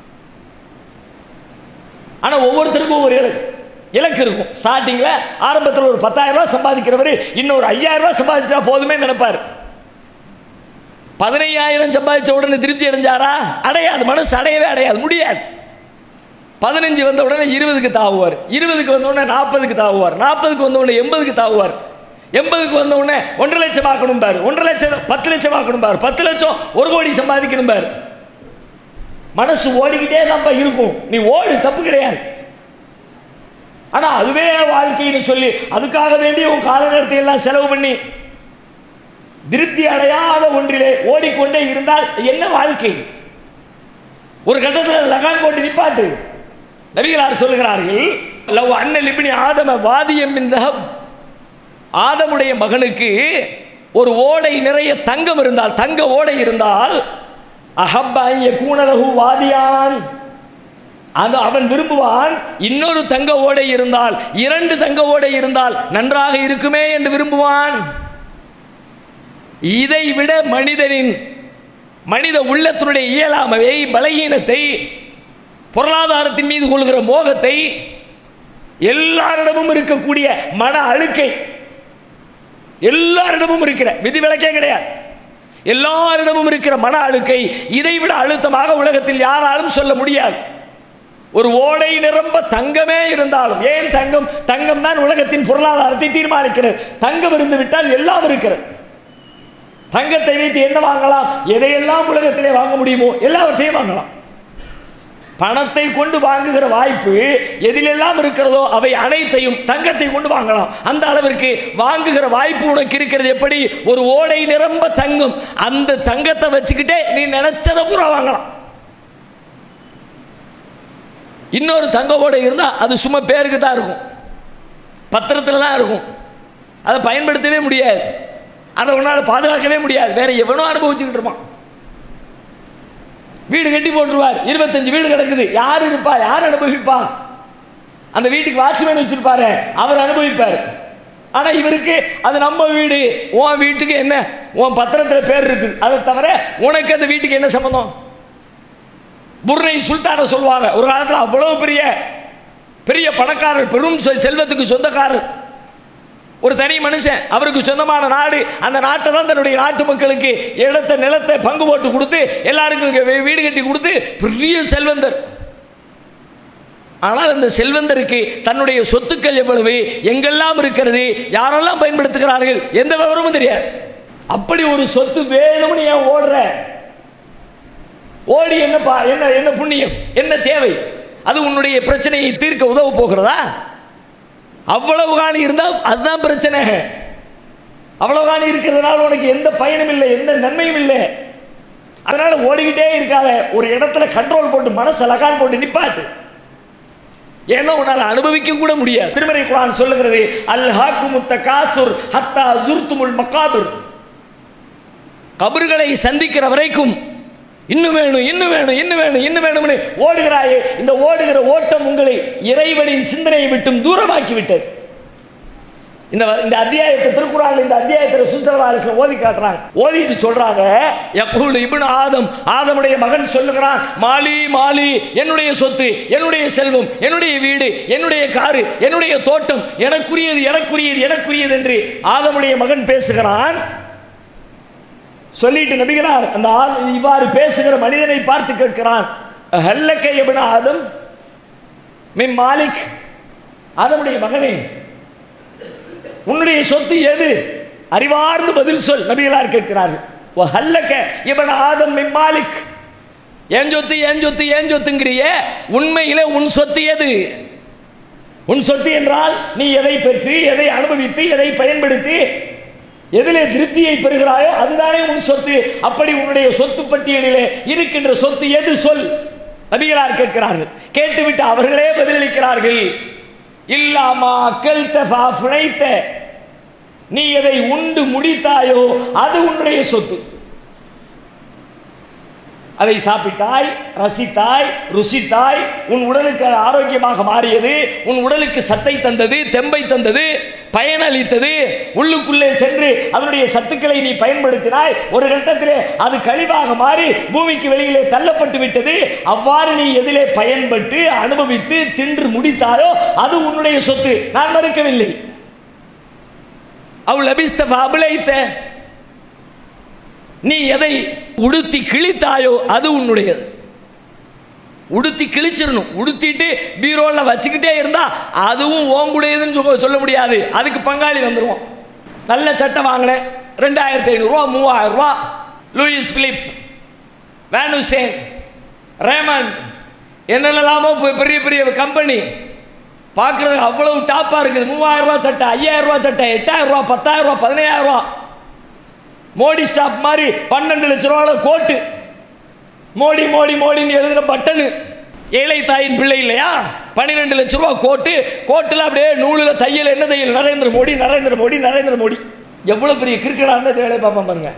ஆனா ஒவ்வொருத்தருக்கும் ஒரு இலக்கு இலக்கு இருக்கும் ஸ்டார்டிங்கில் ஆரம்பத்தில் ஒரு பத்தாயிரம் ரூபாய் சம்பாதிக்கிறவர் இன்னொரு ஐயாயிரம் ரூபாய் சம்பாதிச்சா போதுமே நினைப்பார் பதினையாயிரம் சம்பாதிச்ச உடனே திருப்தி அடைஞ்சாரா அடையாது மனசு அடையவே அடையாது முடியாது பதினஞ்சு வந்த உடனே இருபதுக்கு தாவுவார் இருபதுக்கு வந்த உடனே நாற்பதுக்கு தாவுவார் நாற்பதுக்கு வந்த உடனே எண்பதுக்கு தாவுவார் எண்பதுக்கு வந்த உடனே ஒன்றரை லட்சம் ஆக்கணும் பார் ஒன்றரை லட்சம் பத்து லட்சம் ஆக்கணும் பார் பத்து லட்சம் ஒரு கோடி சம்பாதிக்கணும் பார் மனசு ஓடிக்கிட்டே தான்ப்பா இருக்கும் நீ ஓடு தப்பு கிடையாது ஆனா அதுவே வாழ்க்கைன்னு சொல்லி அதுக்காக வேண்டி உன் கால நேரத்தை எல்லாம் செலவு பண்ணி திருப்தி அடையாத ஒன்றிலே ஓடிக்கொண்டே இருந்தால் என்ன வாழ்க்கை ஒரு கட்டத்தில் லகான் போட்டு நிப்பாட்டு நபிகளார் சொல்லுகிறார்கள் லவ் அண்ணல் இப்படி ஆதம வாதியம் இந்த ஆதமுடைய மகனுக்கு ஒரு ஓடை நிறைய தங்கம் இருந்தால் தங்க ஓடை இருந்தால் அஹப்பாய கூணலகு வாதியான் அந்த அவன் விரும்புவான் இன்னொரு தங்க ஓடை இருந்தால் இரண்டு தங்க ஓடை இருந்தால் நன்றாக இருக்குமே என்று விரும்புவான் இதை விட மனிதனின் மனித உள்ளத்தினுடைய இயலாமையை பலகீனத்தை பொருளாதாரத்தின் மீது கொள்கிற மோகத்தை எல்லாரிடமும் இருக்கக்கூடிய மன அழுக்கை எல்லாரிடமும் இருக்கிற விதிவிலக்கே கிடையாது எல்லாரிடமும் இருக்கிற மன அழுக்கை இதைவிட அழுத்தமாக உலகத்தில் யாராலும் சொல்ல முடியாது ஒரு ஓடை நிரம்ப தங்கமே இருந்தாலும் ஏன் தங்கம் தங்கம் தான் உலகத்தின் பொருளாதாரத்தை தீர்மானிக்கிறது தங்கம் இருந்து விட்டால் எல்லாம் இருக்கிறது தங்கத்தை வைத்து என்ன வாங்கலாம் எதையெல்லாம் உலகத்திலே வாங்க முடியுமோ எல்லாவற்றையும் வாங்கலாம் பணத்தை கொண்டு வாங்குகிற வாய்ப்பு எதிலெல்லாம் இருக்கிறதோ அவை அனைத்தையும் தங்கத்தை கொண்டு வாங்கலாம் அந்த அளவிற்கு வாங்குகிற வாய்ப்பு உனக்கு இருக்கிறது எப்படி ஒரு ஓடை நிரம்ப தங்கம் அந்த தங்கத்தை வச்சுக்கிட்டே நீ நினைச்சதை பூரா வாங்கலாம் இன்னொரு தங்க ஓடை இருந்தால் அது சும்மா பேருக்கு தான் இருக்கும் பத்திரத்தில் தான் இருக்கும் அதை பயன்படுத்தவே முடியாது அதை உன்னால் பாதுகாக்கவே முடியாது வேற எவனோ அனுபவிச்சுக்கிட்டு இருப்பான் வீடு கட்டி போட்டுருவார் இருபத்தஞ்சு வீடு கிடக்குது யார் இருப்பா யார் அனுபவிப்பா அந்த வீட்டுக்கு வாட்ச்மேன் வச்சிருப்பாரு அவர் அனுபவிப்பார் ஆனா இவருக்கு அது நம்ம வீடு உன் வீட்டுக்கு என்ன உன் பத்திரத்தில் பேர் இருக்குது அதை தவிர உனக்கு அந்த வீட்டுக்கு என்ன சம்பந்தம் புர்ரை சுல்தான சொல்லுவாங்க ஒரு காலத்தில் அவ்வளவு பெரிய பெரிய பணக்காரர் பெரும் செ- செல்வத்துக்கு சொந்தக்காரர் ஒரு தனி மனுஷன் அவருக்கு சொந்தமான நாடு அந்த நாட்டை தான் தன்னுடைய நாட்டு மக்களுக்கு இடத்தை நிலத்தை பங்கு போட்டு கொடுத்து எல்லாருக்கும் இங்க வீ- வீடு கட்டி கொடுத்து பெரிய செல்வந்தர் ஆனால் அந்த செல்வந்தருக்கு தன்னுடைய சொத்துக்கள் எவ்வளவு எங்கெல்லாம் இருக்கிறது யாரெல்லாம் பயன்படுத்துகிறார்கள் எந்த விவரமும் தெரியாது அப்படி ஒரு சொத்து வேணும்னு ஏன் ஓடுற ஓடி என்னப்பா என்ன என்ன புண்ணியம் என்ன தேவை அது உன்னுடைய பிரச்சனையை தீர்க்க உதவ போகிறதா அவ்வளவு காணி இருந்தால் அதுதான் பிரச்சனை அவ்வளவு காணி இருக்கிறதுனால உனக்கு எந்த பயனும் இல்லை எந்த நன்மையும் இல்லை அதனால ஓடிக்கிட்டே இருக்காத ஒரு இடத்துல கண்ட்ரோல் போட்டு மனசை லகான் போட்டு நிப்பாட்டு ஏன்னா உன்னால் அனுபவிக்க கூட முடியாது திருமறை குரான் சொல்லுகிறது அல் ஹாக்கு முத்த காசுர் ஹத்தா ஜுர்துமுல் மக்காபுர் கபறுகளை சந்திக்கிற வரைக்கும் இன்னும் வேணும் இன்னும் வேணும் இன்னும் வேணும் இன்னும் வேணும்னு ஓடுகிறாயே இந்த ஓடுகிற ஓட்டம் உங்களை இறைவனின் சிந்தனையை விட்டும் தூரமாக்கி விட்டது இந்த இந்த அத்தியாயத்தை திருக்குறள் இந்த அத்தியாயத்தில் சுந்தரவாரிசில் ஓதி காட்டுறாங்க ஓதிட்டு சொல்றாங்க யக்கூல் இப்னு ஆதம் ஆதமுடைய மகன் சொல்லுகிறான் மாலி மாலி என்னுடைய சொத்து என்னுடைய செல்வம் என்னுடைய வீடு என்னுடைய காரு என்னுடைய தோட்டம் எனக்குரியது எனக்குரியது எனக்குரியது என்று ஆதமுடைய மகன் பேசுகிறான் சொல்லிட்டு நபிகளார் அந்த ஆள் இவ்வாறு பேசுகிற மனிதனை பார்த்து கேட்கிறான் ஹல்லக்க எபுன ஆதம் மின் மாலிக் ஆதமுடைய மகனே உன்னுடைய சொத்து எது அறிவார்ந்து பதில் சொல் நபிகளார் கேட்கிறார்கள் ஓ ஹல்லக்க இவன் ஆதம் மின் மாலிக் ஏன் சொத்து ஏன் சொத்து ஏன் சொத்துங்கிறியே உண்மையிலே உன் சொத்து எது உன் சொத்து என்றால் நீ எதை பெற்று எதை அனுபவித்து எதை பயன்படுத்தி எதிலே திருப்தியை பெறுகிறாயோ அதுதானே உன் சொத்து அப்படி உன்னுடைய சொத்து பட்டியலிலே இருக்கின்ற சொத்து எது சொல் நபிகளார் கேட்கிறார்கள் கேட்டுவிட்டு அவர்களே பதிலளிக்கிறார்கள் இல்லாமா அக்கல்த ஃபிழைத்த நீ எதை உண்டு முடித்தாயோ அது உன்னுடைய சொத்து அதை சாப்பிட்டாய் ரசித்தாய் ருசித்தாய் உன் உடலுக்கு அது ஆரோக்கியமாக மாறியது உன் உடலுக்கு சத்தை தந்தது தெம்பை தந்தது பயனளித்தது உள்ளுக்குள்ளே சென்று அதனுடைய சத்துக்களை நீ பயன்படுத்தினாய் ஒரு கட்டத்திலே அது கழிவாக மாறி பூமிக்கு வெளியிலே தள்ளப்பட்டு விட்டது அவ்வாறு நீ எதிலே பயன்பட்டு அனுபவித்து தின்று முடித்தாயோ அது உன்னுடைய சொத்து நான் மறுக்கவில்லை அவள் அபிஸ்தப அபிலைத்த நீ எதை உடுத்தி கிழித்தாயோ அது உன்னுடையது உடுத்தி கிழிச்சிடணும் உடுத்திட்டு பீரோல வச்சுக்கிட்டே இருந்தா அதுவும் ஓங்குடையதுன்னு சொல்ல- சொல்ல முடியாது அதுக்கு பங்காளி வந்துருவோம் நல்ல சட்டை வாங்கினேன் ரெண்டாயிரத்தி ஐநூறுரூவா மூவாயிரம் ரூபா லூயிஸ் பிலிப் வேனுசேன் ரேமன் என்னென்னலாமோ பெ- பெரிய பெரிய கம்பெனி பார்க்குறதுக்கு அவ்வளவு டாப்பாக இருக்குது மூவாயிரம் ரூபா சட்டை ஐயாயிரம் ரூபா சட்டை எட்டாயிரம் ரூபா பத்தாயிரம் ரூபா பதினையாயிரம் ரூபா மோடி ஷாப் மாதிரி பன்னெண்டு லட்ச ரூபால கோட்டு மோடி மோடி மோடின்னு எழுதின பட்டனு ஏழை தாயின் பிள்ளை இல்லையா பன்னிரெண்டு லட்ச ரூபா கோட்டு கோட்டில் அப்படியே நூலில் தையல் என்ன தையல் நரேந்திர மோடி நரேந்திர மோடி நரேந்திர மோடி எவ்வளோ பெரிய கிரிக்கெட்டாக இருந்தால் இந்த வேலையை பார்ப்போம் பாருங்க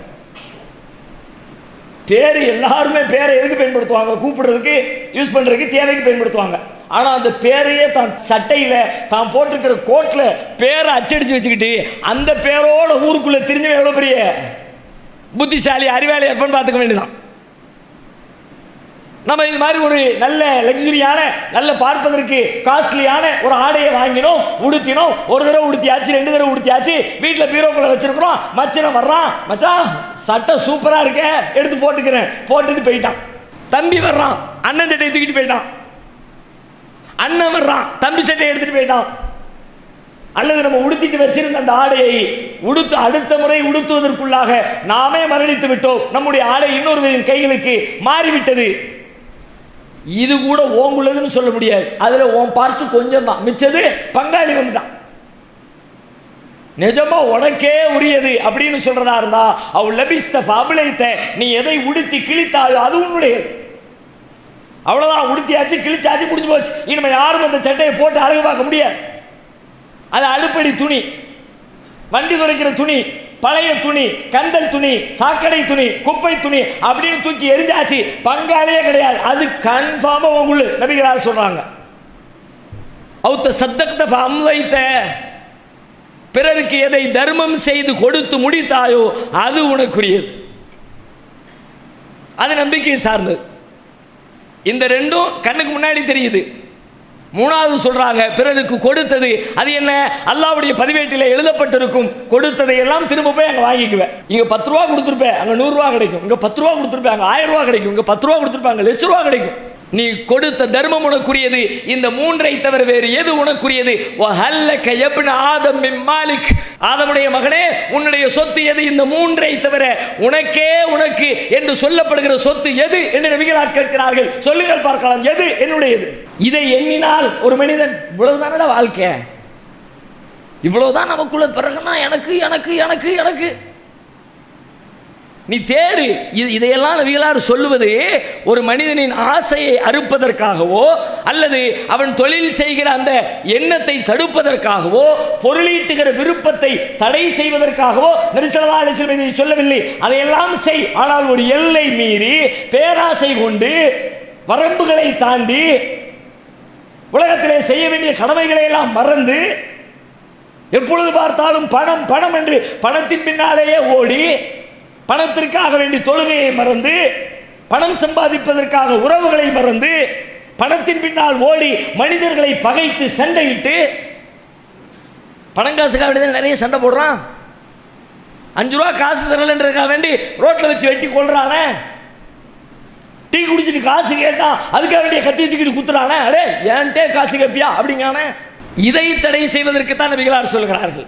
பேர் எல்லாருமே பேரை எதுக்கு பயன்படுத்துவாங்க கூப்பிடுறதுக்கு யூஸ் பண்ணுறதுக்கு தேவைக்கு பயன்படுத்துவாங்க ஆனால் அந்த பேரையே தான் சட்டையில் தான் போட்டிருக்கிற கோட்டில் பேரை அச்சடித்து வச்சுக்கிட்டு அந்த பேரோட ஊருக்குள்ளே தெரிஞ்சவன் எவ்வளோ பெரிய புத்திசாலி அறிவாளி இருப்பான்னு பார்த்துக்க வேண்டியதான் நம்ம இது மாதிரி ஒரு நல்ல லக்ஸுரியான நல்ல பார்ப்பதற்கு காஸ்ட்லியான ஒரு ஆடையை வாங்கினோம் உடுத்தினோம் ஒரு தடவை உடுத்தியாச்சு ரெண்டு தடவை உடுத்தியாச்சு வீட்டில் பீரோக்குள்ள வச்சிருக்கிறோம் மச்சனை வர்றான் மச்சான் சட்டை சூப்பராக இருக்க எடுத்து போட்டுக்கிறேன் போட்டுட்டு போயிட்டான் தம்பி வர்றான் அண்ணன் சட்டையை தூக்கிட்டு போயிட்டான் அண்ணன் வர்றான் தம்பி சட்டையை எடுத்துட்டு போயிட்டான் அல்லது நம்ம உடுத்திட்டு வச்சிருந்த அந்த ஆடையை உடுத்து அடுத்த முறை உடுத்துவதற்குள்ளாக நாமே மரணித்து விட்டோம் நம்முடைய ஆடை இன்னொருவரின் கைகளுக்கு மாறிவிட்டது இது கூட ஓங்குள்ளதுன்னு சொல்ல முடியாது அதுல உன் பார்த்து கொஞ்சம் தான் மிச்சது பங்காளி வந்துட்டான் நிஜமா உனக்கே உரியது அப்படின்னு சொல்றதா இருந்தா அவள் லபிஸ்த அபிலைத்த நீ எதை உடுத்தி கிழித்தாயோ அது உன்னுடையது அவ்வளவுதான் உடுத்தியாச்சு கிழிச்சாச்சு முடிஞ்சு போச்சு இனிமே யாரும் அந்த சட்டையை போட்டு அழகு பார்க்க முடியாது அது அடுப்படி துணி வண்டி துடைக்கிற துணி பழைய துணி கந்தல் துணி சாக்கடை துணி குப்பை துணி அப்படின்னு தூக்கி எரிஞ்சாச்சு பங்காளியே கிடையாது அது கன்ஃபார்மா உங்களுக்கு நபிகளார் சொல்றாங்க அவுத்த சத்தக்த அம்வைத்த பிறருக்கு எதை தர்மம் செய்து கொடுத்து முடித்தாயோ அது உனக்குரியது அது நம்பிக்கை சார்ந்தது இந்த ரெண்டும் கண்ணுக்கு முன்னாடி தெரியுது மூணாவது சொல்றாங்க பிறருக்கு கொடுத்தது அது என்ன அல்லாவுடைய பதிவேட்டில் எழுதப்பட்டிருக்கும் கொடுத்ததை எல்லாம் திரும்ப போய் அங்கே வாங்கிக்குவேன் இங்க பத்து ரூபா கொடுத்துருப்பேன் அங்கே நூறுரூவா கிடைக்கும் இங்க பத்து ரூபா கொடுத்துருப்பேன் அங்கே ஆயிரம் ரூபா கிடைக்கும் இங்க பத்து ரூபா கொடுத்துருப்பாங்க லட்ச ரூபா கிடைக்கும் நீ கொடுத்த தர்மம் உனக்குரியது இந்த மூன்றை தவிர வேறு எது உனக்குரியது வஹல்லக யப்ன ஆதம் மின் மாலிக் ஆதமுடைய மகனே உன்னுடைய சொத்து எது இந்த மூன்றை தவிர உனக்கே உனக்கு என்று சொல்லப்படுகிற சொத்து எது என்று நபிகளார் கேட்கிறார்கள் சொல்லுங்கள் பார்க்கலாம் எது என்னுடையது இதை எண்ணினால் ஒரு மனிதன் இவ்வளவுதானடா வாழ்க்கை இவ்வளவுதான் நமக்குள்ள பிறகுனா எனக்கு எனக்கு எனக்கு எனக்கு நீ தேடு இது இதையெல்லாம் நபிகளார் சொல்லுவது ஒரு மனிதனின் ஆசையை அறுப்பதற்காகவோ அல்லது அவன் தொழில் செய்கிற அந்த எண்ணத்தை தடுப்பதற்காகவோ பொருளீட்டுகிற விருப்பத்தை தடை செய்வதற்காகவோ நரிசலா அலிஸ்லம் இதை சொல்லவில்லை அதையெல்லாம் செய் ஆனால் ஒரு எல்லை மீறி பேராசை கொண்டு வரம்புகளை தாண்டி உலகத்திலே செய்ய வேண்டிய கடமைகளை எல்லாம் மறந்து எப்பொழுது பார்த்தாலும் பணம் பணம் என்று பணத்தின் பின்னாலேயே ஓடி பணத்திற்காக வேண்டி தொழுகையை மறந்து பணம் சம்பாதிப்பதற்காக உறவுகளை மறந்து பணத்தின் பின்னால் ஓடி மனிதர்களை பகைத்து சண்டையிட்டு பணம் காசுக்காக வேண்டி தான் நிறைய சண்டை போடுறான் அஞ்சு ரூபா காசு தரலன்றதுக்காக வேண்டி ரோட்டில் வச்சு வெட்டி கொள்றானே டீ குடிச்சிட்டு காசு கேட்டான் அதுக்காக வேண்டிய கத்தி தூக்கிட்டு குத்துறானே அடே ஏன்ட்டே காசு கேட்பியா அப்படிங்கானே இதை தடை செய்வதற்கு தான் நபிகளார் சொல்கிறார்கள்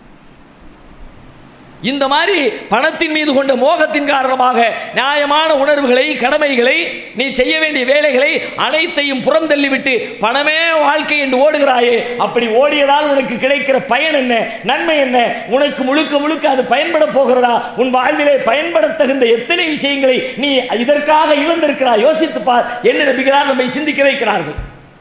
இந்த மாதிரி பணத்தின் மீது கொண்ட மோகத்தின் காரணமாக நியாயமான உணர்வுகளை கடமைகளை நீ செய்ய வேண்டிய வேலைகளை அனைத்தையும் புறம் தள்ளிவிட்டு பணமே வாழ்க்கை என்று ஓடுகிறாயே அப்படி ஓடியதால் உனக்கு கிடைக்கிற பயன் என்ன நன்மை என்ன உனக்கு முழுக்க முழுக்க அது பயன்பட போகிறதா உன் வாழ்விலே பயன்பட தகுந்த எத்தனை விஷயங்களை நீ இதற்காக இழந்திருக்கிறாய் யோசித்து பார் என்ன நம்பிக்கிறார் நம்மை சிந்திக்க வைக்கிறார்கள்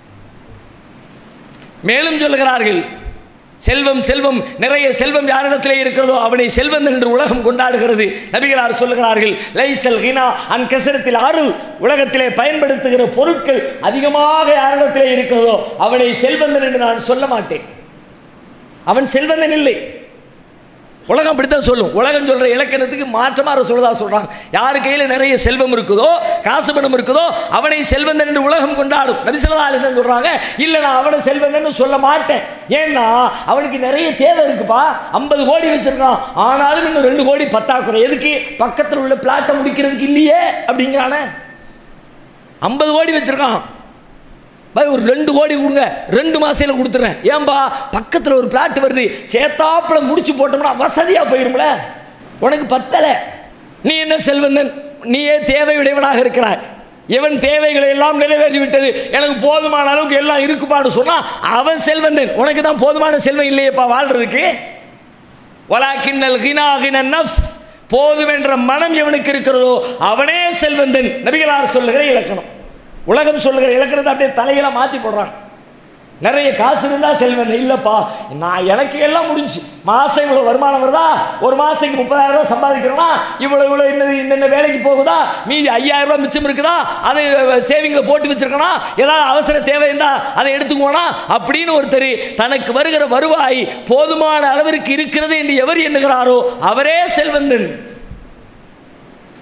மேலும் சொல்லுகிறார்கள் செல்வம் செல்வம் நிறைய செல்வம் யாரிடத்திலே இருக்கிறதோ அவனை செல்வன் என்று உலகம் கொண்டாடுகிறது நபிகளார் சொல்லுகிறார்கள் லைசல் ஹினா அன் கசரத்தில் அருள் உலகத்திலே பயன்படுத்துகிற பொருட்கள் அதிகமாக யாரிடத்திலே இருக்கிறதோ அவனை செல்வந்தன் என்று நான் சொல்ல மாட்டேன் அவன் செல்வந்தன் இல்லை உலகம் அப்படித்தான் சொல்லும் உலகம் சொல்ற இலக்கணத்துக்கு மாற்றமாக சொல்றதா சொல்றாங்க யார் கையில் நிறைய செல்வம் இருக்குதோ காசு பணம் இருக்குதோ அவனை செல்வந்தன் என்று உலகம் கொண்டாடும் நபிசல்லா அலிசன் சொல்றாங்க இல்லை நான் அவனை செல்வந்தன் சொல்ல மாட்டேன் ஏன்னா அவனுக்கு நிறைய தேவை இருக்குப்பா ஐம்பது கோடி வச்சிருக்கான் ஆனாலும் இன்னும் ரெண்டு கோடி பத்தாக்குறை எதுக்கு பக்கத்தில் உள்ள பிளாட்டை முடிக்கிறதுக்கு இல்லையே அப்படிங்கிறானே ஐம்பது கோடி வச்சிருக்கான் பாய் ஒரு ரெண்டு கோடி கொடுங்க ரெண்டு மாசத்துல கொடுத்துறேன் ஏன்பா பக்கத்தில் ஒரு பிளாட் வருது சேத்தாப்புல முடிச்சு போட்டோம்னா வசதியாக போயிரும்ல உனக்கு பத்தலை நீ என்ன செல்வந்தன் நீயே தேவையுடையவனாக இருக்கிறாய் எவன் தேவைகளை எல்லாம் நிறைவேற்றி விட்டது எனக்கு போதுமான அளவுக்கு எல்லாம் இருக்குப்பான்னு சொன்னா அவன் செல்வந்தன் உனக்கு தான் போதுமான செல்வம் இல்லையேப்பா வாழ்றதுக்கு வலாக்கின்னல் ஹினா ஹின நஃப்ஸ் போதும் என்ற மனம் எவனுக்கு இருக்கிறதோ அவனே செல்வந்தன் நபிகளார் சொல்லுகிற இலக்கணம் உலகம் சொல்லுகிற இலக்கணத்தை அப்படியே தலையில மாற்றி போடுறாங்க நிறைய காசு இருந்தால் செல்வன் இல்லைப்பா நான் எனக்கு எல்லாம் முடிஞ்சு மாதம் இவ்வளோ வருமானம் வருதா ஒரு மாதத்துக்கு முப்பதாயிரம் ரூபாய் சம்பாதிக்கிறோன்னா இவ்வளோ இவ்வளோ இன்னது இன்னென்ன வேலைக்கு போகுதா மீதி ஐயாயிரம் ரூபாய் மிச்சம் இருக்குதா அதை சேவிங்கில் போட்டு வச்சிருக்கனா ஏதாவது அவசர தேவை இருந்தா அதை எடுத்துக்குவோனா அப்படின்னு ஒருத்தர் தனக்கு வருகிற வருவாய் போதுமான அளவிற்கு இருக்கிறது என்று எவர் எண்ணுகிறாரோ அவரே செல்வந்தன்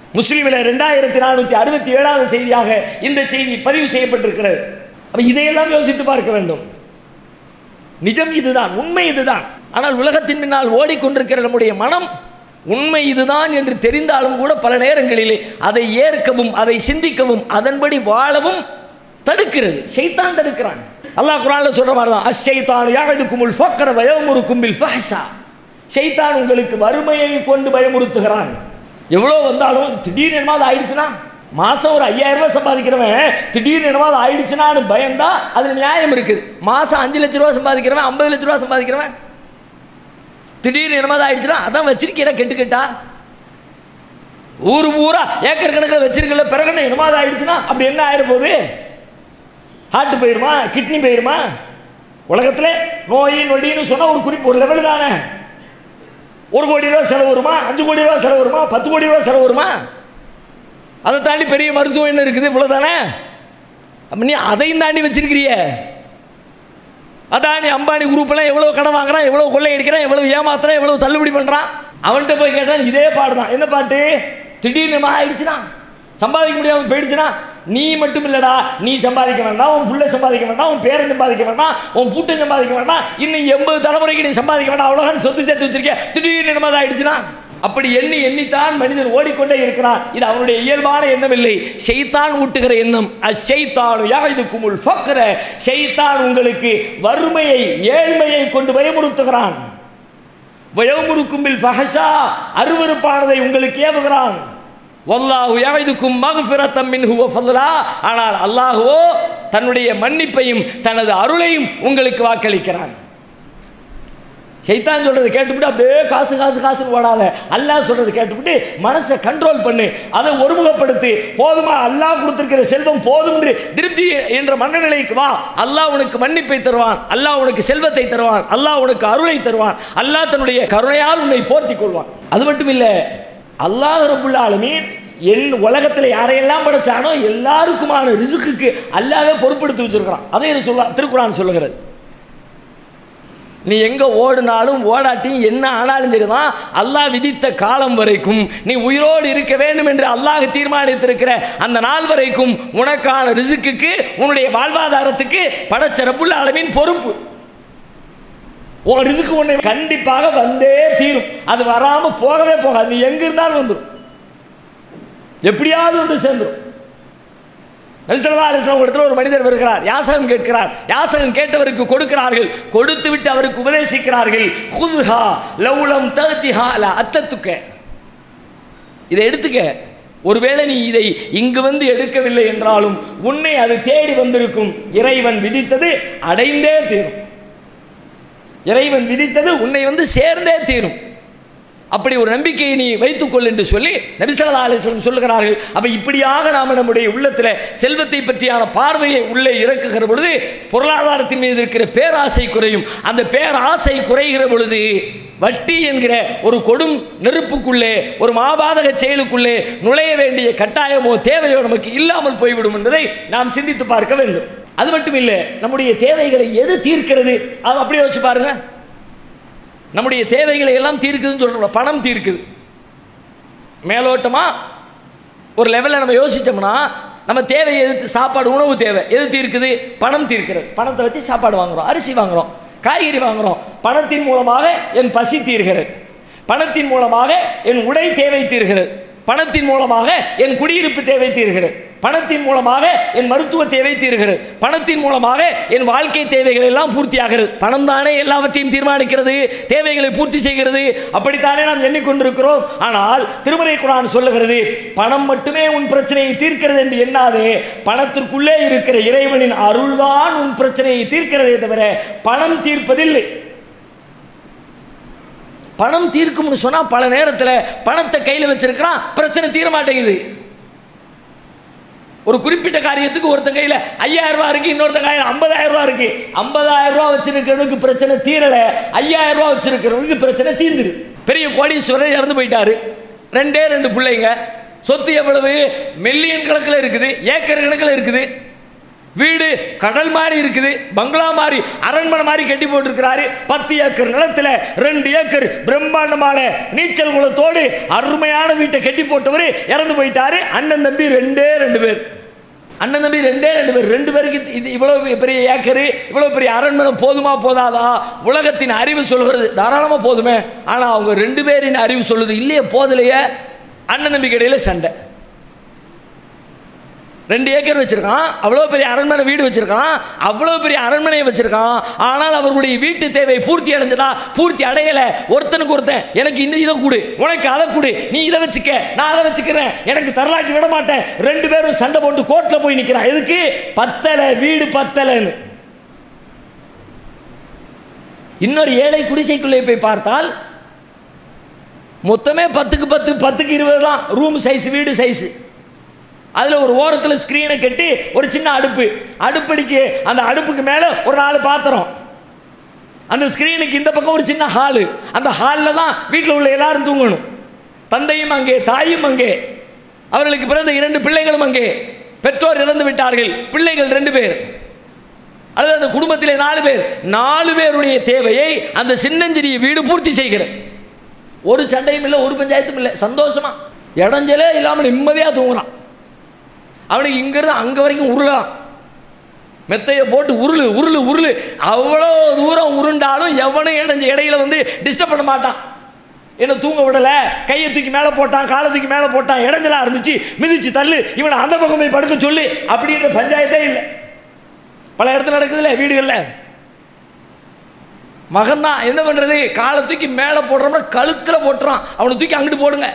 முஸ்லீமில் ரெண்டாயிரத்தி நானூற்றி அறுபத்தி ஏழாவது செய்தியாக இந்த செய்தி பதிவு செய்யப்பட்டிருக்கிறது அப்ப இதையெல்லாம் யோசித்து பார்க்க வேண்டும் நிஜம் இதுதான் உண்மை இதுதான் ஆனால் உலகத்தின் பின்னால் ஓடிக்கொண்டிருக்கிற நம்முடைய மனம் உண்மை இதுதான் என்று தெரிந்தாலும் கூட பல நேரங்களிலே அதை ஏற்கவும் அதை சிந்திக்கவும் அதன்படி வாழவும் தடுக்கிறது ஷைத்தான் தடுக்கிறான் அல்லாஹ் குரான்ல சொல்ற மாதிரி தான் அஷைத்தான் யாகதுக்குமுல் ஃபக்கர வயோமுருக்கும் பில் ஃபஹ்ஷா ஷைத்தான் உங்களுக்கு வறுமையை கொண்டு பயமுறுத்துகிறான் எவ்வளோ வந்தாலும் திடீர்னு என்னமாவது ஆயிடுச்சுன்னா மாதம் ஒரு ஐயாயிரம் ரூபாய் சம்பாதிக்கிறவன் திடீர்னு என்னமாவது ஆயிடுச்சுனான்னு பயந்தா அதில் நியாயம் இருக்குது மாதம் அஞ்சு லட்ச ரூபா சம்பாதிக்கிறவன் ஐம்பது லட்ச ரூபா சம்பாதிக்கிறவன் திடீர்னு என்னமாவது ஆயிடுச்சுன்னா அதான் வச்சிருக்கீங்க கெட்டு கெட்டா ஊர் பூரா ஏக்கர் கணக்கில் வச்சிருக்கல பிறகு என்னமாவது ஆயிடுச்சுன்னா அப்படி என்ன ஆயிட போகுது ஹார்ட் போயிருமா கிட்னி போயிருமா உலகத்தில் நோய் நொடின்னு சொன்னால் ஒரு குறிப்பு ஒரு லெவல் தானே ஒரு கோடி ரூபா செலவு வருமா அஞ்சு கோடி ரூபா செலவு வருமா பத்து கோடி ரூபா செலவு வருமா அதை தாண்டி பெரிய மருத்துவம் என்ன இருக்குது இவ்வளோ தானே அப்ப நீ அதையும் தாண்டி வச்சிருக்கிறிய அதானி அம்பானி குரூப்லாம் எவ்வளோ கடன் வாங்குறான் எவ்வளோ கொள்ளை அடிக்கிறான் எவ்வளோ ஏமாத்துறான் எவ்வளோ தள்ளுபடி பண்ணுறான் அவன்கிட்ட போய் கேட்டால் இதே பாடு தான் என்ன பாட்டு திடீர்னு மா ஆயிடுச்சுன்னா சம்பாதிக்க முடியாமல் போயிடுச்சுன்னா நீ மட்டும் இல்லடா நீ சம்பாதிக்க வேண்டாம் உன் புள்ள சம்பாதிக்க வேண்டாம் உன் பேரன் சம்பாதிக்க வேண்டாம் உன் பூட்டன் சம்பாதிக்க வேண்டாம் இன்னும் எண்பது தலைமுறைக்கு நீ சம்பாதிக்க வேண்டாம் அவ்வளோதான் சொத்து சேர்த்து வச்சிருக்கேன் திடீர்னு என்னமா ஆயிடுச்சுன்னா அப்படி எண்ணி எண்ணித்தான் மனிதன் ஓடிக்கொண்டே இருக்கிறான் இது அவனுடைய இயல்பான எண்ணம் இல்லை ஷைத்தான் ஊட்டுகிற எண்ணம் அஷைத்தான் யாயுதுக்குமுல் ஃபக்ர ஷைத்தான் உங்களுக்கு வறுமையை ஏழ்மையை கொண்டு பயமுறுத்துகிறான் வயோமுறுக்கும் பில் ஃபஹஷா அருவருப்பானதை உங்களுக்கு ஏவுகிறான் வல்லாஹு யாயுதுக்கும் மகஃபிரத்தம் மின்ஹு வ ஃபضலா ஆனால் அல்லாஹ்வோ தன்னுடைய மன்னிப்பையும் தனது அருளையும் உங்களுக்கு வாக்களிக்கிறான் சைத்தான் சொல்றது கேட்டுவிட்டு அப்படியே காசு காசு காசுன்னு ஓடாத அல்லாஹ் சொல்றது கேட்டுவிட்டு மனசை கண்ட்ரோல் பண்ணு அதை ஒருமுகப்படுத்தி போதுமா அல்லாஹ் கொடுத்திருக்கிற செல்வம் போதும் என்று திருப்தி என்ற மனநிலைக்கு வா அல்லாஹ் உனக்கு மன்னிப்பை தருவான் அல்லாஹ் உனக்கு செல்வத்தை தருவான் அல்லாஹ் உனக்கு அருளை தருவான் அல்லாஹ் தன்னுடைய கருணையால் உன்னை போர்த்தி கொள்வான் அது மட்டும் இல்லை அல்லாஹ் ரபுல் ஆலமீன் என் உலகத்தில் யாரையெல்லாம் படைச்சானோ எல்லாருக்குமான ரிசுக்குக்கு அல்லாவே பொறுப்பெடுத்து வச்சிருக்கிறான் அதே சொல்ல திருக்குறான் சொல்லுகிறது நீ எங்கே ஓடினாலும் ஓடாட்டியும் என்ன ஆனாலும் சரிதான் அல்லாஹ் விதித்த காலம் வரைக்கும் நீ உயிரோடு இருக்க வேண்டும் என்று அல்லாஹ் தீர்மானித்திருக்கிற அந்த நாள் வரைக்கும் உனக்கான ரிசுக்குக்கு உன்னுடைய வாழ்வாதாரத்துக்கு படைச்ச ரப்புல் ஆலமீன் பொறுப்பு உன் ரிசுக்கு உன்னை கண்டிப்பாக வந்தே தீரும் அது வராமல் போகவே போகாது நீ எங்க இருந்தாலும் வந்துடும் எப்படியாவது வந்து சேர்ந்துடும் நபிசல்லா அலிஸ்லாம் இடத்துல ஒரு மனிதர் வருகிறார் யாசகம் கேட்கிறார் யாசகம் கேட்டவருக்கு கொடுக்கிறார்கள் கொடுத்து விட்டு அவருக்கு உபதேசிக்கிறார்கள் ஹுதுஹா லவுலம் தகுதிஹா அல அத்தத்துக்க இதை எடுத்துக்க ஒருவேளை நீ இதை இங்கு வந்து எடுக்கவில்லை என்றாலும் உன்னை அது தேடி வந்திருக்கும் இறைவன் விதித்தது அடைந்தே தீரும் இறைவன் விதித்தது உன்னை வந்து சேர்ந்தே தீரும் அப்படி ஒரு நம்பிக்கையை நீ வைத்துக்கொள் என்று சொல்லி நபிசல்லா அலிஸ்லம் சொல்லுகிறார்கள் அப்ப இப்படியாக நாம் நம்முடைய உள்ளத்தில் செல்வத்தை பற்றியான பார்வையை உள்ளே இறக்குகிற பொழுது பொருளாதாரத்தின் மீது இருக்கிற பேராசை குறையும் அந்த பேராசை குறைகிற பொழுது வட்டி என்கிற ஒரு கொடும் நெருப்புக்குள்ளே ஒரு மாபாதக செயலுக்குள்ளே நுழைய வேண்டிய கட்டாயமோ தேவையோ நமக்கு இல்லாமல் போய்விடும் என்பதை நாம் சிந்தித்து பார்க்க வேண்டும் அது மட்டும் இல்லை நம்முடைய தேவைகளை எது தீர்க்கிறது அது அப்படியே வச்சு பாருங்க நம்முடைய தேவைகளை எல்லாம் தீர்க்குதுன்னு சொல்கிறோம் பணம் தீர்க்குது மேலோட்டமாக ஒரு லெவலில் நம்ம யோசித்தோம்னா நம்ம தேவை எது சாப்பாடு உணவு தேவை எது தீர்க்குது பணம் தீர்க்கிறது பணத்தை வச்சு சாப்பாடு வாங்குகிறோம் அரிசி வாங்குகிறோம் காய்கறி வாங்குகிறோம் பணத்தின் மூலமாக என் பசி தீர்கிறது பணத்தின் மூலமாக என் உடை தேவை தீர்கிறது பணத்தின் மூலமாக என் குடியிருப்பு தேவை தீர்கிறது பணத்தின் மூலமாக என் மருத்துவ தேவை தீர்கிறது பணத்தின் மூலமாக என் வாழ்க்கை தேவைகள் எல்லாம் பூர்த்தியாகிறது பணம் தானே எல்லாவற்றையும் தீர்மானிக்கிறது தேவைகளை பூர்த்தி செய்கிறது அப்படித்தானே நாம் எண்ணிக்கொண்டிருக்கிறோம் ஆனால் திருமலை குரான் சொல்லுகிறது பணம் மட்டுமே உன் பிரச்சனையை தீர்க்கிறது என்று எண்ணாதே பணத்திற்குள்ளே இருக்கிற இறைவனின் அருள்தான் உன் பிரச்சனையை தீர்க்கிறதே தவிர பணம் தீர்ப்பதில்லை பணம் தீர்க்கும்னு சொன்னால் பல நேரத்தில் பணத்தை கையில் வச்சிருக்கிறான் பிரச்சனை தீர மாட்டேங்குது ஒரு குறிப்பிட்ட காரியத்துக்கு ஒருத்தன் கையில் ஐயாயிரம் ரூபா இருக்கு இன்னொருத்தன் கையில் ஐம்பதாயிரம் ரூபா இருக்கு ஐம்பதாயிரம் ரூபா வச்சிருக்கிறவனுக்கு பிரச்சனை தீரலை ஐயாயிரம் ரூபா வச்சிருக்கிறவனுக்கு பிரச்சனை தீர்ந்துரு பெரிய கோடீஸ்வரர் இறந்து போயிட்டாரு ரெண்டே ரெண்டு பிள்ளைங்க சொத்து எவ்வளவு மில்லியன் கணக்கில் இருக்குது ஏக்கர் கணக்கில் இருக்குது வீடு கடல் மாதிரி இருக்குது பங்களா மாதிரி அரண்மனை மாதிரி கட்டி போட்டிருக்கிறாரு பத்து ஏக்கர் நிலத்துல ரெண்டு ஏக்கர் பிரம்மாண்டமான நீச்சல் குளத்தோடு அருமையான வீட்டை கட்டி போட்டவர் இறந்து போயிட்டாரு அண்ணன் தம்பி ரெண்டே ரெண்டு பேர் அண்ணன் தம்பி ரெண்டே ரெண்டு பேர் ரெண்டு பேருக்கு இது இவ்வளவு பெரிய ஏக்கரு இவ்வளவு பெரிய அரண்மனை போதுமா போதாதா உலகத்தின் அறிவு சொல்கிறது தாராளமாக போதுமே ஆனால் அவங்க ரெண்டு பேரின் அறிவு சொல்லுது இல்லையே போதலையே அண்ணன் தம்பிக்கு இடையில சண்டை ரெண்டு ஏக்கர் வச்சிருக்கான் அவ்வளோ பெரிய அரண்மனை வீடு வச்சிருக்கான் அவ்வளோ பெரிய அரண்மனையை வச்சிருக்கான் ஆனால் அவர்களுடைய வீட்டு தேவை பூர்த்தி அடைஞ்சதா பூர்த்தி அடையலை ஒருத்தனுக்கு ஒருத்தன் எனக்கு இந்த இதை கொடு உனக்கு அதை கொடு நீ இதை வச்சுக்க நான் அதை வச்சுக்கிறேன் எனக்கு தரலாட்டி விட மாட்டேன் ரெண்டு பேரும் சண்டை போட்டு கோர்ட்டில் போய் நிற்கிறான் எதுக்கு பத்தலை வீடு பத்தலைன்னு இன்னொரு ஏழை குடிசைக்குள்ளே போய் பார்த்தால் மொத்தமே பத்துக்கு பத்து பத்துக்கு இருபது தான் ரூம் சைஸ் வீடு சைஸு அதில் ஒரு ஓரத்தில் ஸ்க்ரீனை கட்டி ஒரு சின்ன அடுப்பு அடுப்படிக்கு அந்த அடுப்புக்கு மேலே ஒரு நாலு பாத்திரம் அந்த ஸ்க்ரீனுக்கு இந்த பக்கம் ஒரு சின்ன ஹாலு அந்த ஹாலில் தான் வீட்டில் உள்ள எல்லாரும் தூங்கணும் தந்தையும் அங்கே தாயும் அங்கே அவர்களுக்கு பிறந்த இரண்டு பிள்ளைகளும் அங்கே பெற்றோர் இறந்து விட்டார்கள் பிள்ளைகள் ரெண்டு பேர் அல்லது அந்த குடும்பத்திலே நாலு பேர் நாலு பேருடைய தேவையை அந்த சின்னஞ்சிறிய வீடு பூர்த்தி செய்கிறது ஒரு சண்டையும் இல்லை ஒரு பஞ்சாயத்தும் இல்லை சந்தோஷமா இடைஞ்சலே இல்லாமல் நிம்மதியாக தூங்குறான் அவனுக்கு இங்கிருந்து அங்கே வரைக்கும் உருளலாம் மெத்தையை போட்டு உருளு உருளு உருளு அவ்வளோ தூரம் உருண்டாலும் எவனும் இடைஞ்ச இடையில வந்து டிஸ்டர்ப் பண்ண மாட்டான் என்ன தூங்க விடலை கையை தூக்கி மேலே போட்டான் காலை தூக்கி மேலே போட்டான் இடைஞ்சலா இருந்துச்சு மிதிச்சு தள்ளு இவனை அந்த பக்கம் போய் படுக்க சொல்லு அப்படின்ற பஞ்சாயத்தே இல்லை பல இடத்துல நடக்குதுல்ல வீடுகளில் மகன் தான் என்ன பண்ணுறது காலை தூக்கி மேலே போடுறோம்னா கழுத்தில் போட்டுறான் அவனை தூக்கி அங்கிட்டு போடுங்க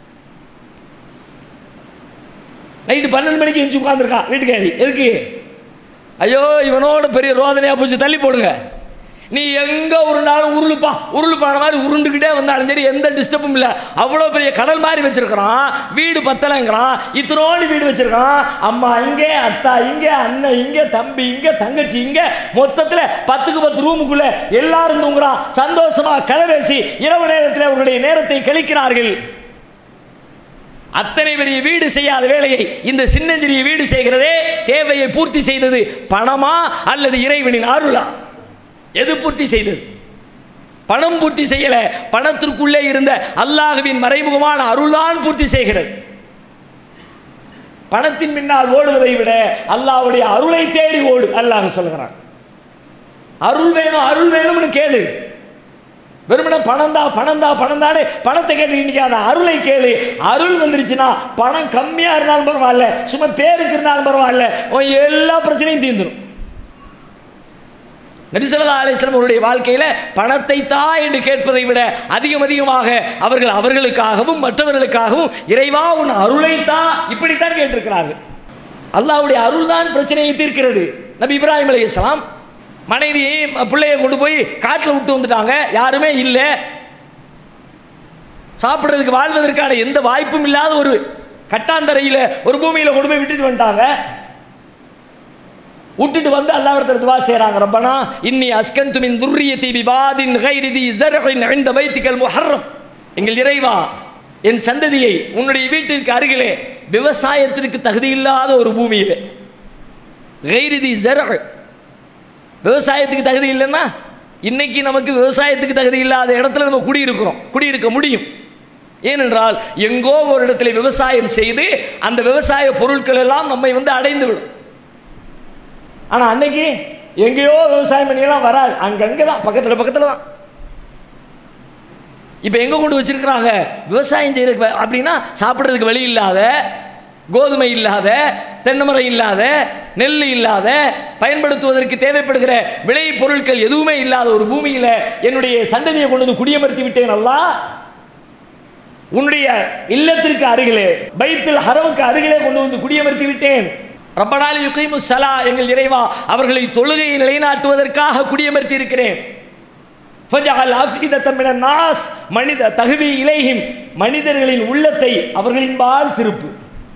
நைட்டு பன்னெண்டு மணிக்கு எஞ்சி உட்காந்துருக்கான் வீட்டுக்காரி எதுக்கு ஐயோ இவனோட பெரிய ரோதனையாக போச்சு தள்ளி போடுங்க நீ எங்கே ஒரு நாளும் உருளுப்பா உருளுப்பான மாதிரி உருண்டுக்கிட்டே வந்தாலும் சரி எந்த டிஸ்டர்பும் இல்லை அவ்வளோ பெரிய கடல் மாதிரி வச்சிருக்கிறான் வீடு பத்தலைங்கிறான் இத்தனோடு வீடு வச்சிருக்கான் அம்மா இங்கே அத்தா இங்கே அண்ணன் இங்கே தம்பி இங்கே தங்கச்சி இங்கே மொத்தத்தில் பத்துக்கு பத்து ரூமுக்குள்ள எல்லாரும் தூங்குறான் சந்தோஷமா கதை பேசி இரவு நேரத்தில் அவர்களுடைய நேரத்தை கழிக்கிறார்கள் அத்தனை பெரிய வீடு செய்யாத வேலையை இந்த சின்னஞ்சிறிய வீடு செய்கிறதே தேவையை பூர்த்தி செய்தது பணமா அல்லது இறைவனின் அருளா எது பூர்த்தி செய்தது பணம் பூர்த்தி செய்யல பணத்திற்குள்ளே இருந்த அல்லாஹுவின் மறைமுகமான அருள்தான் பூர்த்தி செய்கிறது பணத்தின் பின்னால் ஓடுவதை விட அல்லாஹ்வுடைய அருளை தேடி ஓடு அல்லாஹ் சொல்கிறான் அருள் வேணும் அருள் வேணும்னு கேளு வெறுமனே பணம் தான் பணம் தான் பணம் தானே பணத்தை கேட்டு நிற்காத அருளை கேளு அருள் வந்துருச்சுன்னா பணம் கம்மியாக இருந்தாலும் பரவாயில்ல சும்மா பேருக்கு இருந்தாலும் பரவாயில்ல உன் எல்லா பிரச்சனையும் தீர்ந்துடும் நபிசல்லா அலிஸ்லாம் அவருடைய வாழ்க்கையில் பணத்தை தா என்று கேட்பதை விட அதிகம் அதிகமாக அவர்கள் அவர்களுக்காகவும் மற்றவர்களுக்காகவும் இறைவா உன் அருளை தா இப்படித்தான் கேட்டிருக்கிறார்கள் அல்லாஹ்வுடைய அருள் தான் பிரச்சனையை தீர்க்கிறது நபி இப்ராஹிம் அலைஹிஸ்ஸலாம் மனைவி பிள்ளைய கொண்டு போய் காட்டில் விட்டு வந்துட்டாங்க யாருமே இல்லை சாப்பிட்றதுக்கு வாழ்வதற்கான எந்த வாய்ப்பும் இல்லாத ஒரு கட்டாந்தரையில் ஒரு பூமியில் கொண்டு போய் விட்டுட்டு வந்துட்டாங்க விட்டுட்டு வந்து அல்லாஹ்விடத்தில் துவா செய்கிறாங்க ரப்பனா இன்னி அஸ்கந்து மின் துர்ரியத்தி விவாதின் கைரிதி ஜர்ஹின் இந்த வைத்திக்கல் முஹர்ரம் எங்கள் இறைவா என் சந்ததியை உன்னுடைய வீட்டிற்கு அருகிலே விவசாயத்திற்கு தகுதியில்லாத ஒரு பூமியிலே கைரிதி ஜர்ஹ் விவசாயத்துக்கு தகுதி இல்லைன்னா இன்னைக்கு நமக்கு விவசாயத்துக்கு தகுதி இல்லாத இடத்துல நம்ம குடியிருக்கிறோம் குடியிருக்க முடியும் ஏனென்றால் எங்கோ ஒரு இடத்துல விவசாயம் செய்து அந்த விவசாய பொருட்கள் எல்லாம் நம்மை வந்து அடைந்து விடும் ஆனால் அன்னைக்கு எங்கேயோ விவசாயம் பண்ணியெல்லாம் வராது அங்கங்கே தான் பக்கத்தில் பக்கத்தில் தான் இப்போ எங்கே கொண்டு வச்சிருக்கிறாங்க விவசாயம் செய்யறதுக்கு வ- அப்படின்னா சாப்பிட்றதுக்கு வழி இல்லாத கோதுமை இல்லாத தென்னைமரம் இல்லாத நெல் இல்லாத பயன்படுத்துவதற்கு தேவைப்படுகிற விளை பொருட்கள் எதுவுமே இல்லாத ஒரு பூமியில் என்னுடைய சந்ததியை கொண்டு வந்து குடியமர்த்தி விட்டேன் அல்லா உன்னுடைய இல்லத்திற்கு அருகிலே பைத்துல் ஹரவுக்கு அருகிலே கொண்டு வந்து குடியமர்த்தி விட்டேன் ரப்பனாலி யுகைமு சலா எங்கள் இறைவா அவர்களை தொழுகையை நிலைநாட்டுவதற்காக குடியமர்த்தி இருக்கிறேன் ஃபஜஅல் அஃபிதத்த மினன் நாஸ் மனித தகுவி இலைஹிம் மனிதர்களின் உள்ளத்தை அவர்களின்பால் திருப்பு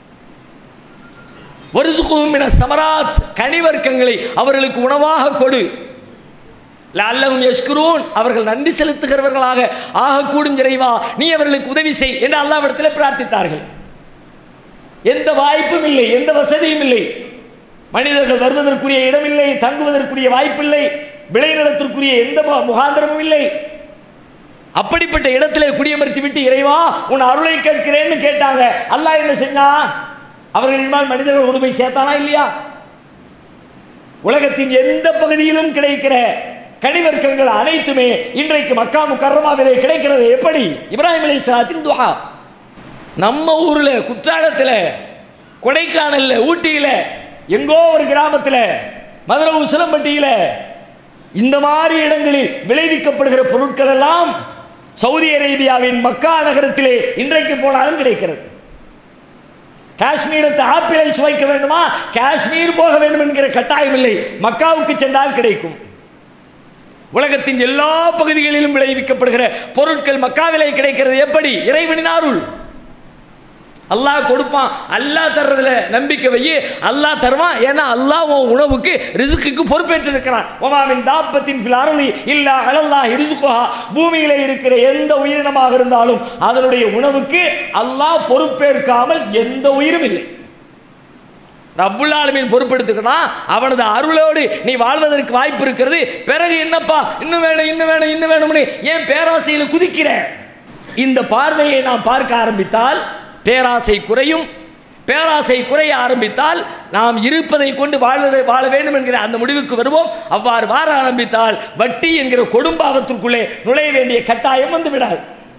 வருசுகும் மின சமராத் கனிவர்க்கங்களை அவர்களுக்கு உணவாக கொடு லல்லஹும் யஷ்குரூன் அவர்கள் நன்றி செலுத்துகிறவர்களாக ஆகக்கூடும் இறைவா நீ அவர்களுக்கு உதவி செய் என்று அல்லாவிடத்தில் பிரார்த்தித்தார்கள் எந்த வாய்ப்பும் இல்லை எந்த வசதியும் இல்லை மனிதர்கள் வருவதற்குரிய இடமில்லை தங்குவதற்குரிய வாய்ப்பில்லை விளைநிலத்திற்குரிய எந்த மு- முகாந்திரமும் இல்லை அப்படிப்பட்ட இடத்திலே குடியமர்த்தி விட்டு இறைவா உன் அருளை கேட்கிறேன்னு கேட்டாங்க அல்லாஹ் என்ன செஞ்சான் அவர்கள் இனிமேல் மனிதர்கள் கொண்டு போய் சேர்த்தானா இல்லையா உலகத்தின் எந்த பகுதியிலும் கிடைக்கிற கனிவர்க்கங்கள் அனைத்துமே இன்றைக்கு மக்கா முக்கரமாவிலே கிடைக்கிறது எப்படி இப்ராஹிம் அலி சலாத்தின் துஹா நம்ம ஊரில் குற்றாலத்தில் கொடைக்கானல்ல ஊட்டியில் எங்கோ ஒரு கிராமத்தில் மதுரை உசிலம்பட்டியில் இந்த மாதிரி இடங்களில் விளைவிக்கப்படுகிற பொருட்கள் எல்லாம் சவுதி அரேபியாவின் மக்கா நகரத்திலே இன்றைக்கு போனாலும் கிடைக்கிறது காஷ்மீரத்து ஆப்பிளை சுவைக்க வேண்டுமா காஷ்மீர் போக வேண்டும் என்கிற கட்டாயம் இல்லை மக்காவுக்கு சென்றால் கிடைக்கும் உலகத்தின் எல்லா பகுதிகளிலும் விளைவிக்கப்படுகிற பொருட்கள் மக்காவிலே கிடைக்கிறது எப்படி இறைவனின் அருள் அல்லாஹ் கொடுப்பான் அல்லாஹ் தர்றதுல நம்பிக்கை வை அல்லாஹ் தருவான் ஏன்னா அல்லாஹ் உன் உணவுக்கு ரிசுக்குக்கு பொறுப்பேற்று இருக்கிறான் ஒமாமின் தாப்பத்தின் பிலாரலி இல்லா அலல்லாஹ் ரிசுகுஹா பூமியில இருக்கிற எந்த உயிரினமாக இருந்தாலும் அதனுடைய உணவுக்கு அல்லாஹ் பொறுப்பேற்காமல் எந்த உயிரும் இல்லை ரப்புல் ஆலமீன் பொறுப்பெடுத்துக்கணும் அவனது அருளோடு நீ வாழ்வதற்கு வாய்ப்பு இருக்கிறது பிறகு என்னப்பா இன்னும் வேணும் இன்னும் வேணும் இன்னும் வேணும்னு ஏன் பேராசையில் குதிக்கிற இந்த பார்வையை நாம் பார்க்க ஆரம்பித்தால் பேராசை குறையும் பேராசை குறைய ஆரம்பித்தால் நாம் இருப்பதை கொண்டு வாழ்வதை வாழ வேண்டும் என்கிற அந்த முடிவுக்கு வருவோம் அவ்வாறு வாழ ஆரம்பித்தால் வட்டி என்கிற கொடும்பாவத்திற்குள்ளே நுழைய வேண்டிய கட்டாயம் வந்து விடாது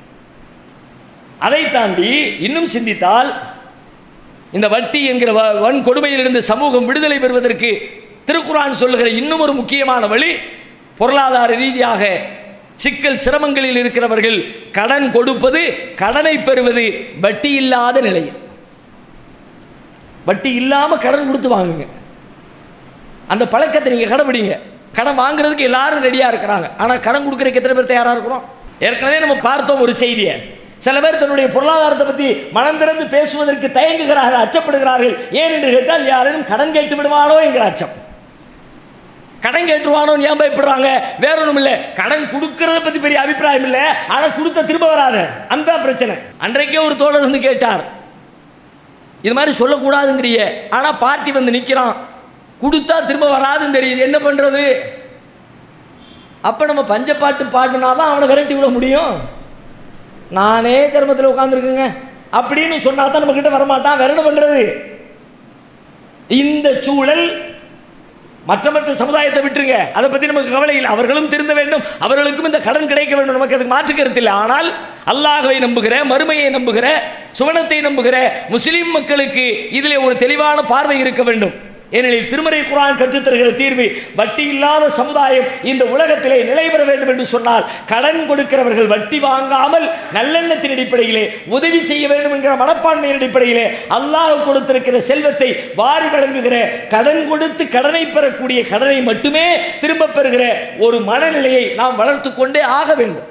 அதை தாண்டி இன்னும் சிந்தித்தால் இந்த வட்டி என்கிற வ- வன் கொடுமையிலிருந்து சமூகம் விடுதலை பெறுவதற்கு திருக்குரான் சொல்லுகிற இன்னும் ஒரு முக்கியமான வழி பொருளாதார ரீதியாக சிக்கல் சிரமங்களில் இருக்கிறவர்கள் கடன் கொடுப்பது கடனை பெறுவது வட்டி இல்லாத நிலை வட்டி இல்லாம கடன் கொடுத்து வாங்குங்க அந்த பழக்கத்தை நீங்க கடைபிடிங்க கடன் வாங்குறதுக்கு எல்லாரும் ரெடியா இருக்கிறாங்க ஆனா கடன் கொடுக்கறதுக்கு எத்தனை பேர் தயாரா இருக்கிறோம் ஏற்கனவே நம்ம பார்த்தோம் ஒரு செய்தியை சில பேர் தன்னுடைய பொருளாதாரத்தை பற்றி மனம் திறந்து பேசுவதற்கு தயங்குகிறார்கள் அச்சப்படுகிறார்கள் ஏன் என்று கேட்டால் யாரும் கடன் கேட்டு விடுவானோ என்கிற அச்சம் கடன் கேட்டுருவானோன்னு ஏன் பயப்படுறாங்க வேற ஒன்றும் இல்லை கடன் கொடுக்கறத பற்றி பெரிய அபிப்பிராயம் இல்லை ஆனால் கொடுத்த திரும்ப வராத அந்த பிரச்சனை அன்றைக்கே ஒரு தோழர் வந்து கேட்டார் இது மாதிரி சொல்லக்கூடாதுங்கிறிய ஆனால் பார்ட்டி வந்து நிற்கிறான் கொடுத்தா திரும்ப வராதுன்னு தெரியுது என்ன பண்ணுறது அப்போ நம்ம பஞ்சப்பாட்டு பாட்டுனா தான் அவனை விரட்டி விட முடியும் நானே சிரமத்தில் உட்காந்துருக்குங்க அப்படின்னு சொன்னா தான் நம்ம கிட்ட வரமாட்டான் வேற என்ன பண்ணுறது இந்த சூழல் மற்ற மற்ற சமுதாயத்தை விட்டுருங்க அதை பற்றி நமக்கு கவலை இல்லை அவர்களும் திருந்த வேண்டும் அவர்களுக்கும் இந்த கடன் கிடைக்க வேண்டும் நமக்கு அதுக்கு மாற்று கருத்து இல்லை ஆனால் அல்லாஹ்வை நம்புகிற மறுமையை நம்புகிற சுவனத்தை நம்புகிற முஸ்லிம் மக்களுக்கு இதிலே ஒரு தெளிவான பார்வை இருக்க வேண்டும் ஏனெனில் திருமறை குரான் கற்றுத்தருகிற தீர்வு வட்டி இல்லாத சமுதாயம் இந்த உலகத்திலே நிலை பெற வேண்டும் என்று சொன்னால் கடன் கொடுக்கிறவர்கள் வட்டி வாங்காமல் நல்லெண்ணத்தின் அடிப்படையிலே உதவி செய்ய வேண்டும் என்கிற மனப்பான்மையின் அடிப்படையிலே அல்லாஹ் கொடுத்திருக்கிற செல்வத்தை வாரி வழங்குகிற கடன் கொடுத்து கடனை பெறக்கூடிய கடனை மட்டுமே திரும்ப பெறுகிற ஒரு மனநிலையை நாம் வளர்த்து கொண்டே ஆக வேண்டும்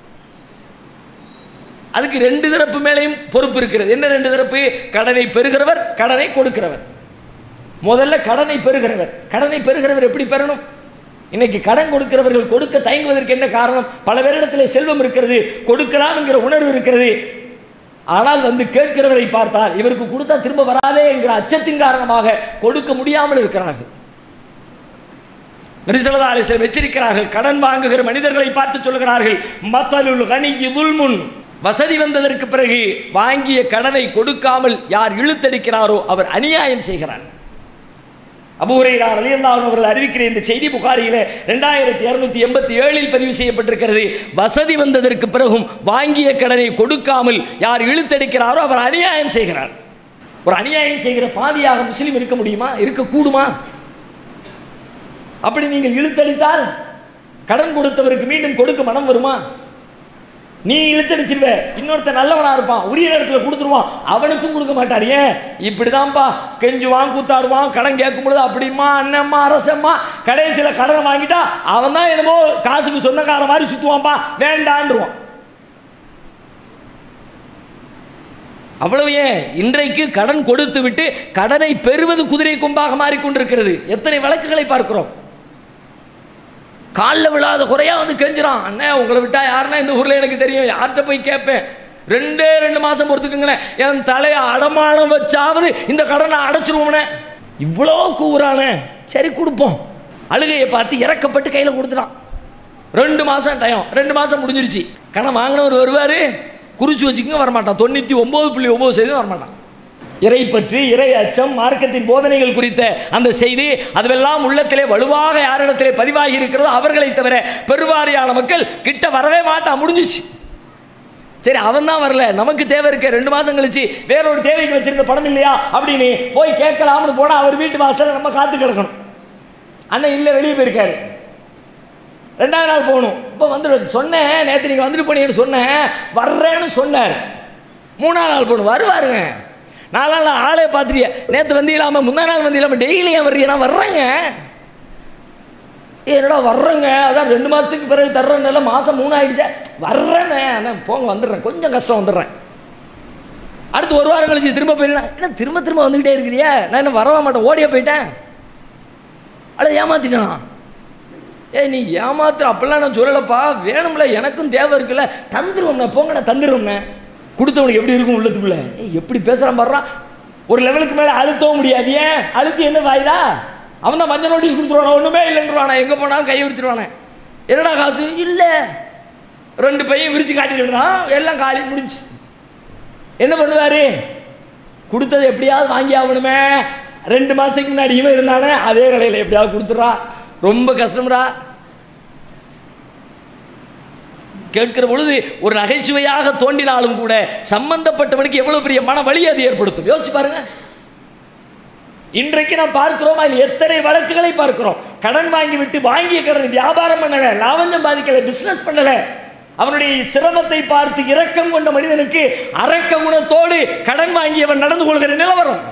அதுக்கு ரெண்டு தரப்பு மேலேயும் பொறுப்பு இருக்கிறது என்ன ரெண்டு தரப்பு கடனை பெறுகிறவர் கடனை கொடுக்கிறவர் முதல்ல கடனை பெறுகிறவர் கடனை பெறுகிறவர் எப்படி பெறணும் இன்னைக்கு கடன் கொடுக்கிறவர்கள் கொடுக்க தயங்குவதற்கு என்ன காரணம் பல பேரிடத்தில் செல்வம் இருக்கிறது கொடுக்கலாம் என்கிற உணர்வு இருக்கிறது ஆனால் வந்து கேட்கிறவரை பார்த்தால் இவருக்கு கொடுத்தா திரும்ப வராதே என்கிற அச்சத்தின் காரணமாக கொடுக்க முடியாமல் இருக்கிறார்கள் நரிசலதா அலிசல் எச்சரிக்கிறார்கள் கடன் வாங்குகிற மனிதர்களை பார்த்து சொல்கிறார்கள் மத்தலுல் கனிஜி துல்முன் வசதி வந்ததற்கு பிறகு வாங்கிய கடனை கொடுக்காமல் யார் இழுத்தடிக்கிறாரோ அவர் அநியாயம் செய்கிறார் அபூரையார் அலியல்லாஹ் அவர்கள் அறிவிக்கிற இந்த செய்தி புகாரியில் ரெண்டாயிரத்தி இரநூத்தி எண்பத்தி ஏழில் பதிவு செய்யப்பட்டிருக்கிறது வசதி வந்ததற்கு பிறகும் வாங்கிய கடனை கொடுக்காமல் யார் இழுத்தடிக்கிறாரோ அவர் அநியாயம் செய்கிறார் ஒரு அநியாயம் செய்கிற பாவியாக முஸ்லீம் இருக்க முடியுமா இருக்கக்கூடுமா அப்படி நீங்கள் இழுத்தடித்தால் கடன் கொடுத்தவருக்கு மீண்டும் கொடுக்க மனம் வருமா நீ இழுத்தடிச்சிருவ இன்னொருத்தன் நல்லவனா இருப்பான் உரிய நேரத்துல கொடுத்துருவான் அவனுக்கும் கொடுக்க மாட்டார் ஏன் இப்படிதான்ப்பா கெஞ்சுவான் கூத்தாடுவான் கடன் கேட்கும் பொழுது அப்படிம்மா அண்ணம்மா அரசம்மா கடைசியில் கடனை வாங்கிட்டா அவன் தான் என்னமோ காசுக்கு சொந்தக்கார மாதிரி சுத்துவான்ப்பா வேண்டான்றுவான் அவ்வளவு ஏன் இன்றைக்கு கடன் கொடுத்து விட்டு கடனை பெறுவது குதிரை கொம்பாக மாறிக்கொண்டிருக்கிறது எத்தனை வழக்குகளை பார்க்கிறோம் காலில் விழாத குறையா வந்து கெஞ்சுறான் அண்ணே உங்களை விட்டா யாருன்னா இந்த ஊரில் எனக்கு தெரியும் யார்கிட்ட போய் கேட்பேன் ரெண்டே ரெண்டு மாதம் பொறுத்துக்குங்களேன் என் தலையை அடமானம் வச்சாவது இந்த கடனை அடைச்சிருவோம்னே இவ்வளோ கூவுறானே சரி கொடுப்போம் அழுகையை பார்த்து இறக்கப்பட்டு கையில் கொடுத்துட்டான் ரெண்டு மாதம் டயம் ரெண்டு மாதம் முடிஞ்சிருச்சு கடன் வாங்கினவர் வருவார் குறிச்சு வச்சுக்கங்க வரமாட்டான் தொண்ணூற்றி ஒம்பது புள்ளி ஒம்பது சதவீதம் வரமாட்டான் இறை பற்றி இறை அச்சம் மார்க்கத்தின் போதனைகள் குறித்த அந்த செய்தி அதுவெல்லாம் உள்ளத்திலே வலுவாக யாரிடத்திலே பதிவாகி இருக்கிறதோ அவர்களை தவிர பெருவாரியான மக்கள் கிட்ட வரவே மாட்டான் முடிஞ்சிச்சு சரி அவன் தான் வரல நமக்கு தேவை இருக்க ரெண்டு மாதம் கழிச்சு வேற ஒரு தேவைக்கு வச்சிருக்க பணம் இல்லையா அப்படின்னு போய் கேட்கலாம்னு போனால் அவர் வீட்டு வாசல்ல நம்ம காத்து கிடக்கணும் அண்ணன் இல்லை வெளியே போயிருக்காரு ரெண்டாவது நாள் போகணும் இப்போ வந்துடு சொன்னேன் நேற்று நீங்கள் வந்துட்டு போனீங்கன்னு சொன்னேன் வர்றேன்னு சொன்னார் மூணாவது நாள் போகணும் வருவாருங்க நாலாம் நாள் ஆளே பார்த்துட்டிய நேற்று வந்து இல்லாமல் முந்தா நாள் வந்து இல்லாமல் டெய்லி ஏன் வர்றீங்க நான் வர்றேங்க ஏய், என்னடா வர்றேங்க அதான் ரெண்டு மாதத்துக்கு பிறகு தர்றேன்னால மாதம் மூணு ஆயிடுச்சே வர்றேண்ணே அண்ணா போங்க வந்துடுறேன் கொஞ்சம் கஷ்டம் வந்துடுறேன் அடுத்து ஒரு வாரம் கழிச்சு திரும்ப போயிருந்தேன் என்ன திரும்ப திரும்ப வந்துக்கிட்டே இருக்கிறியா நான் என்ன வரவா மாட்டேன் ஓடியே போயிட்டேன் அட ஏமாத்திட்டேனா ஏய் நீ ஏமாத்துற அப்பெல்லாம் நான் சொல்லலப்பா வேணும்ல எனக்கும் தேவை இருக்குல்ல தந்துருவோம்ண்ணே போங்க நான் தந்துடுவோம்ண்ணே கொடுத்தவனுக்கு எப்படி இருக்கும் உள்ளத்துக்குள்ள ஏய் எப்படி பேசுகிறான் பாடுறான் ஒரு லெவலுக்கு மேலே அழுத்தவும் முடியாது ஏன் அழுத்தி என்ன வாயுதா அவன் தான் மஞ்சள் நோட்டீஸ் கொடுத்துருவானா ஒன்றுமே இல்லைன்றானே எங்கே போனாலும் கையை விரிச்சிருவானே என்னடா காசு இல்லை ரெண்டு பையன் விரிச்சு காட்டிடுறான் எல்லாம் காலி முடிஞ்சு என்ன பண்ணுவாரு கொடுத்தது எப்படியாவது வாங்கி ஆகணுமே ரெண்டு மாதத்துக்கு முன்னாடி இவன் இருந்தானே அதே கடையில் எப்படியாவது கொடுத்துட்றா ரொம்ப கஷ்டம்டா கேட்கிற பொழுது ஒரு நகைச்சுவையாக தோண்டினாலும் கூட சம்பந்தப்பட்டவனுக்கு எவ்வளவு பெரிய மன வலி அது ஏற்படுத்தும் யோசிச்சு பாருங்க இன்றைக்கு நாம் பார்க்கிறோம் அதில் எத்தனை வழக்குகளை பார்க்கிறோம் கடன் வாங்கி விட்டு வாங்கிய கடன் வியாபாரம் பண்ணல லாபஞ்சம் பாதிக்கல பிசினஸ் பண்ணல அவனுடைய சிரமத்தை பார்த்து இரக்கம் கொண்ட மனிதனுக்கு அரக்க குணத்தோடு கடன் வாங்கியவன் நடந்து கொள்கிற நிலவரம்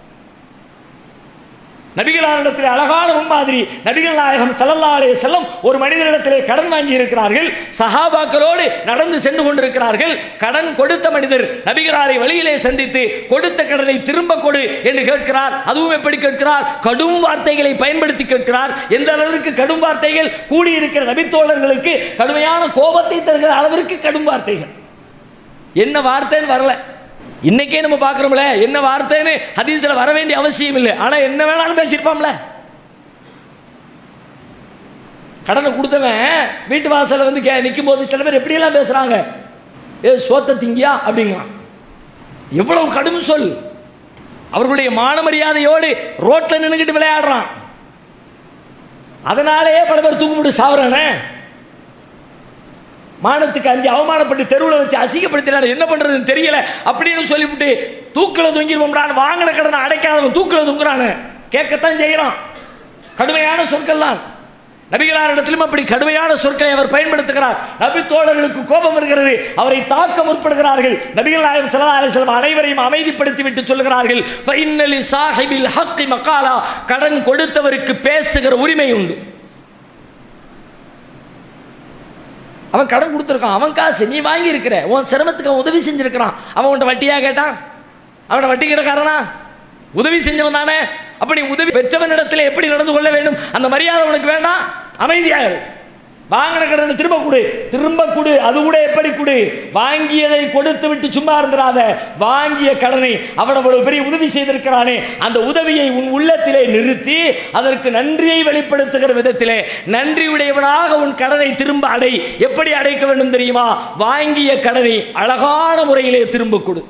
நபிகளாரிடத்தில் அழகான முன்மாதிரி நபிகள் நாயகம் ஸல்லல்லாஹு அலைஹி செல்லம் ஒரு மனிதனிடத்திலே கடன் வாங்கி இருக்கிறார்கள் சஹாபாக்களோடு நடந்து சென்று கொண்டிருக்கிறார்கள் கடன் கொடுத்த மனிதர் நபிகளாரை வழியிலே சந்தித்து கொடுத்த கடனை திரும்ப கொடு என்று கேட்கிறார் அதுவும் எப்படி கேட்கிறார் கடும் வார்த்தைகளை பயன்படுத்தி கேட்கிறார் எந்த அளவிற்கு கடும் வார்த்தைகள் கூடியிருக்கிற நபித்தோழர்களுக்கு கடுமையான கோபத்தை தருகிற அளவிற்கு கடும் வார்த்தைகள் என்ன வார்த்தைன்னு வரல இன்னைக்கே நம்ம பார்க்குறோம்ல என்ன வார்த்தைன்னு ஹதீஸில் வர வேண்டிய அவசியம் இல்லை ஆனால் என்ன வேணாலும் பேசியிருப்பான்ல கடனை கொடுத்தவன் வீட்டு வாசலில் வந்து கே நிற்கும் போது சில பேர் எப்படியெல்லாம் பேசுகிறாங்க ஏ சோத்த திங்கியா அப்படிங்கிறான் எவ்வளவு கடும் சொல் அவர்களுடைய மான மரியாதையோடு ரோட்டில் நின்றுக்கிட்டு விளையாடுறான் அதனாலேயே பல பேர் தூக்குப்பிட்டு சாவுறானே மானத்துக்கு அஞ்சு அவமானப்பட்டு தெருவில் வச்சு அசிங்கப்படுத்தினாரு என்ன பண்றதுன்னு தெரியல அப்படின்னு சொல்லிவிட்டு தூக்கில் தொங்கிடுவோம்டான் வாங்கின கடனை அடைக்காதவன் தூக்கில் தொங்குறானு கேட்கத்தான் செய்கிறான் கடுமையான சொற்கள் தான் நபிகளாரிடத்திலும் அப்படி கடுமையான சொற்களை அவர் பயன்படுத்துகிறார் நபி தோழர்களுக்கு கோபம் வருகிறது அவரை தாக்க முற்படுகிறார்கள் நபிகள் நாயகம் ஸல்லல்லாஹு அலைஹி வஸல்லம் அனைவரையும் அமைதிப்படுத்தி விட்டு சொல்கிறார்கள் ஃபைனலி சாஹிபில் ஹக்கி மகாலா கடன் கொடுத்தவருக்கு பேசுகிற உரிமை உண்டு அவன் கடன் கொடுத்துருக்கான் அவன் காசு நீ வாங்கி இருக்கிற உன் சிரமத்துக்கு அவன் உதவி செஞ்சிருக்கிறான் அவன் உன்ட்ட வட்டியா கேட்டான் அவனை வட்டி கிடக்காரனா உதவி செஞ்சவன் தானே அப்ப நீ உதவி பெற்றவனிடத்தில் எப்படி நடந்து கொள்ள வேண்டும் அந்த மரியாதை உனக்கு வேண்டாம் அமைதியாயிரு வாங்கின கடனை திரும்ப கொடு திரும்ப கொடு அது கூட எப்படி கொடு வாங்கியதை கொடுத்து விட்டு சும்மா இருந்துடாத வாங்கிய கடனை அவன் அவ்வளவு பெரிய உதவி செய்திருக்கிறானே அந்த உதவியை உன் உள்ளத்திலே நிறுத்தி அதற்கு நன்றியை வெளிப்படுத்துகிற விதத்திலே நன்றி உடையவனாக உன் கடனை திரும்ப அடை எப்படி அடைக்க வேண்டும் தெரியுமா வாங்கிய கடனை அழகான முறையிலே திரும்ப கொடு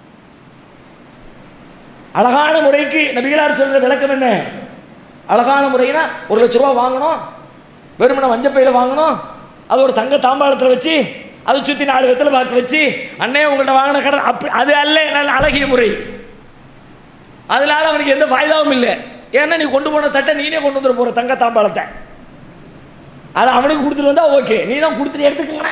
அழகான முறைக்கு நபிகளார் சொல்ற விளக்கம் என்ன அழகான முறைனா ஒரு லட்ச ரூபா வாங்கணும் வெறுமனை மஞ்சப்பையில் வாங்கணும் அது ஒரு தங்க தாம்பாளத்தில் வச்சு அதை சுற்றி நாலு வெத்தலை பாக்கு வச்சு அண்ணே உங்கள்கிட்ட வாங்கின கடன் அப்படி அது அல்ல நல்ல அழகிய முறை அதனால அவனுக்கு எந்த ஃபாய்தாவும் இல்லை ஏன்னா நீ கொண்டு போன தட்டை நீனே கொண்டு வந்துட போகிற தங்க தாம்பாளத்தை அதை அவனுக்கு கொடுத்துட்டு வந்தா ஓகே நீ தான் கொடுத்துட்டு எடுத்துக்கங்கண்ணே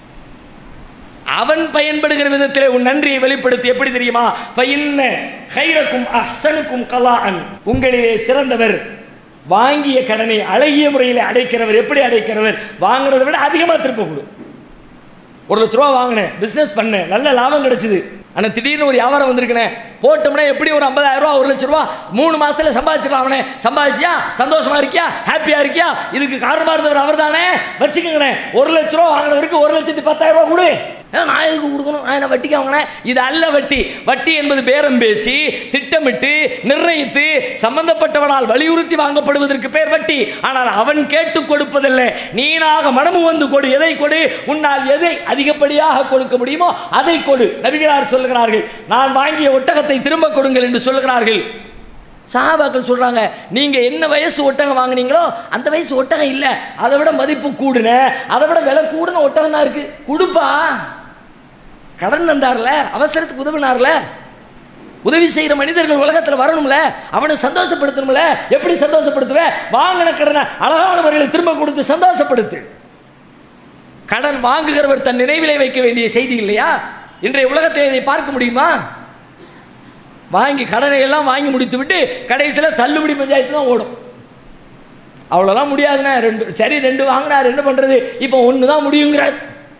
அவன் பயன்படுகிற விதத்தில் உன் நன்றியை வெளிப்படுத்தி எப்படி தெரியுமா ஃபைன்ன ஹைரக்கும் அஹ்சனுக்கும் கலாஅன் உங்களிலே சிறந்தவர் வாங்கிய கடனை அழகிய முறையில் அடைக்கிறவர் எப்படி அடைக்கிறவர் வாங்குறதை விட அதிகமாக திருப்ப கொடு ஒரு லட்ச ரூபா வாங்கினேன் பிஸ்னஸ் பண்ணேன் நல்ல லாபம் கிடைச்சிது ஆனால் திடீர்னு ஒரு வியாபாரம் வந்திருக்கனே போட்டோம்னா எப்படி ஒரு ஐம்பதாயிரம் ரூபா ஒரு லட்ச ரூபா மூணு மாசத்துல சம்பாதிச்சிடலாம் அவனே சம்பாதிச்சியா சந்தோஷமா இருக்கியா ஹாப்பியா இருக்கியா இதுக்கு காரணமா இருந்தவர் அவர் தானே வச்சுக்கோங்கண்ணே ஒரு லட்ச ரூபா வாங்கினவருக்கு ஒரு லட்சத்தி பத்தாயிரம் ரூபா கொடு ஏன் நான் எதுக்கு கொடுக்கணும் நான் என்ன வட்டிக்கு வாங்கினேன் இது அல்ல வட்டி வட்டி என்பது பேரம் பேசி திட்டமிட்டு நிர்ணயித்து சம்பந்தப்பட்டவனால் வலியுறுத்தி வாங்கப்படுவதற்கு பேர் வட்டி ஆனால் அவன் கேட்டு கொடுப்பதில்லை நீனாக மனமு வந்து கொடு எதை கொடு உன்னால் எதை அதிகப்படியாக கொடுக்க முடியுமோ அதை கொடு நபிகளார் சொல்லுகிறார்கள் நான் வாங்கிய ஒட்டகத்தை திரும்ப கொடுங்கள் என்று சொல்லுகிறார்கள் சஹாபாக்கள் சொல்றாங்க நீங்க என்ன வயசு ஒட்டகம் வாங்குனீங்களோ அந்த வயசு ஒட்டகம் இல்லை அதை விட மதிப்பு கூடுன அதை விட விலை கூடுன ஒட்டகம் தான் இருக்கு கொடுப்பா கடன் தந்தார்ல அவசரத்துக்கு உதவினார்ல உதவி செய்கிற மனிதர்கள் உலகத்தில் வரணும்ல அவனை சந்தோஷப்படுத்தணும்ல எப்படி சந்தோஷப்படுத்துவ வாங்கின கடனை அழகான முறையில் திரும்ப கொடுத்து சந்தோஷப்படுத்து கடன் வாங்குகிறவர் தன் நினைவிலே வைக்க வேண்டிய செய்தி இல்லையா இன்றைய உலகத்தில் இதை பார்க்க முடியுமா வாங்கி கடனை எல்லாம் வாங்கி முடித்து விட்டு கடைசியில் தள்ளுபடி பஞ்சாயத்து தான் ஓடும் அவ்வளோலாம் முடியாதுண்ணே ரெண்டு சரி ரெண்டு வாங்கினார் என்ன பண்ணுறது இப்போ ஒன்று தான் முடியுங்கிறார்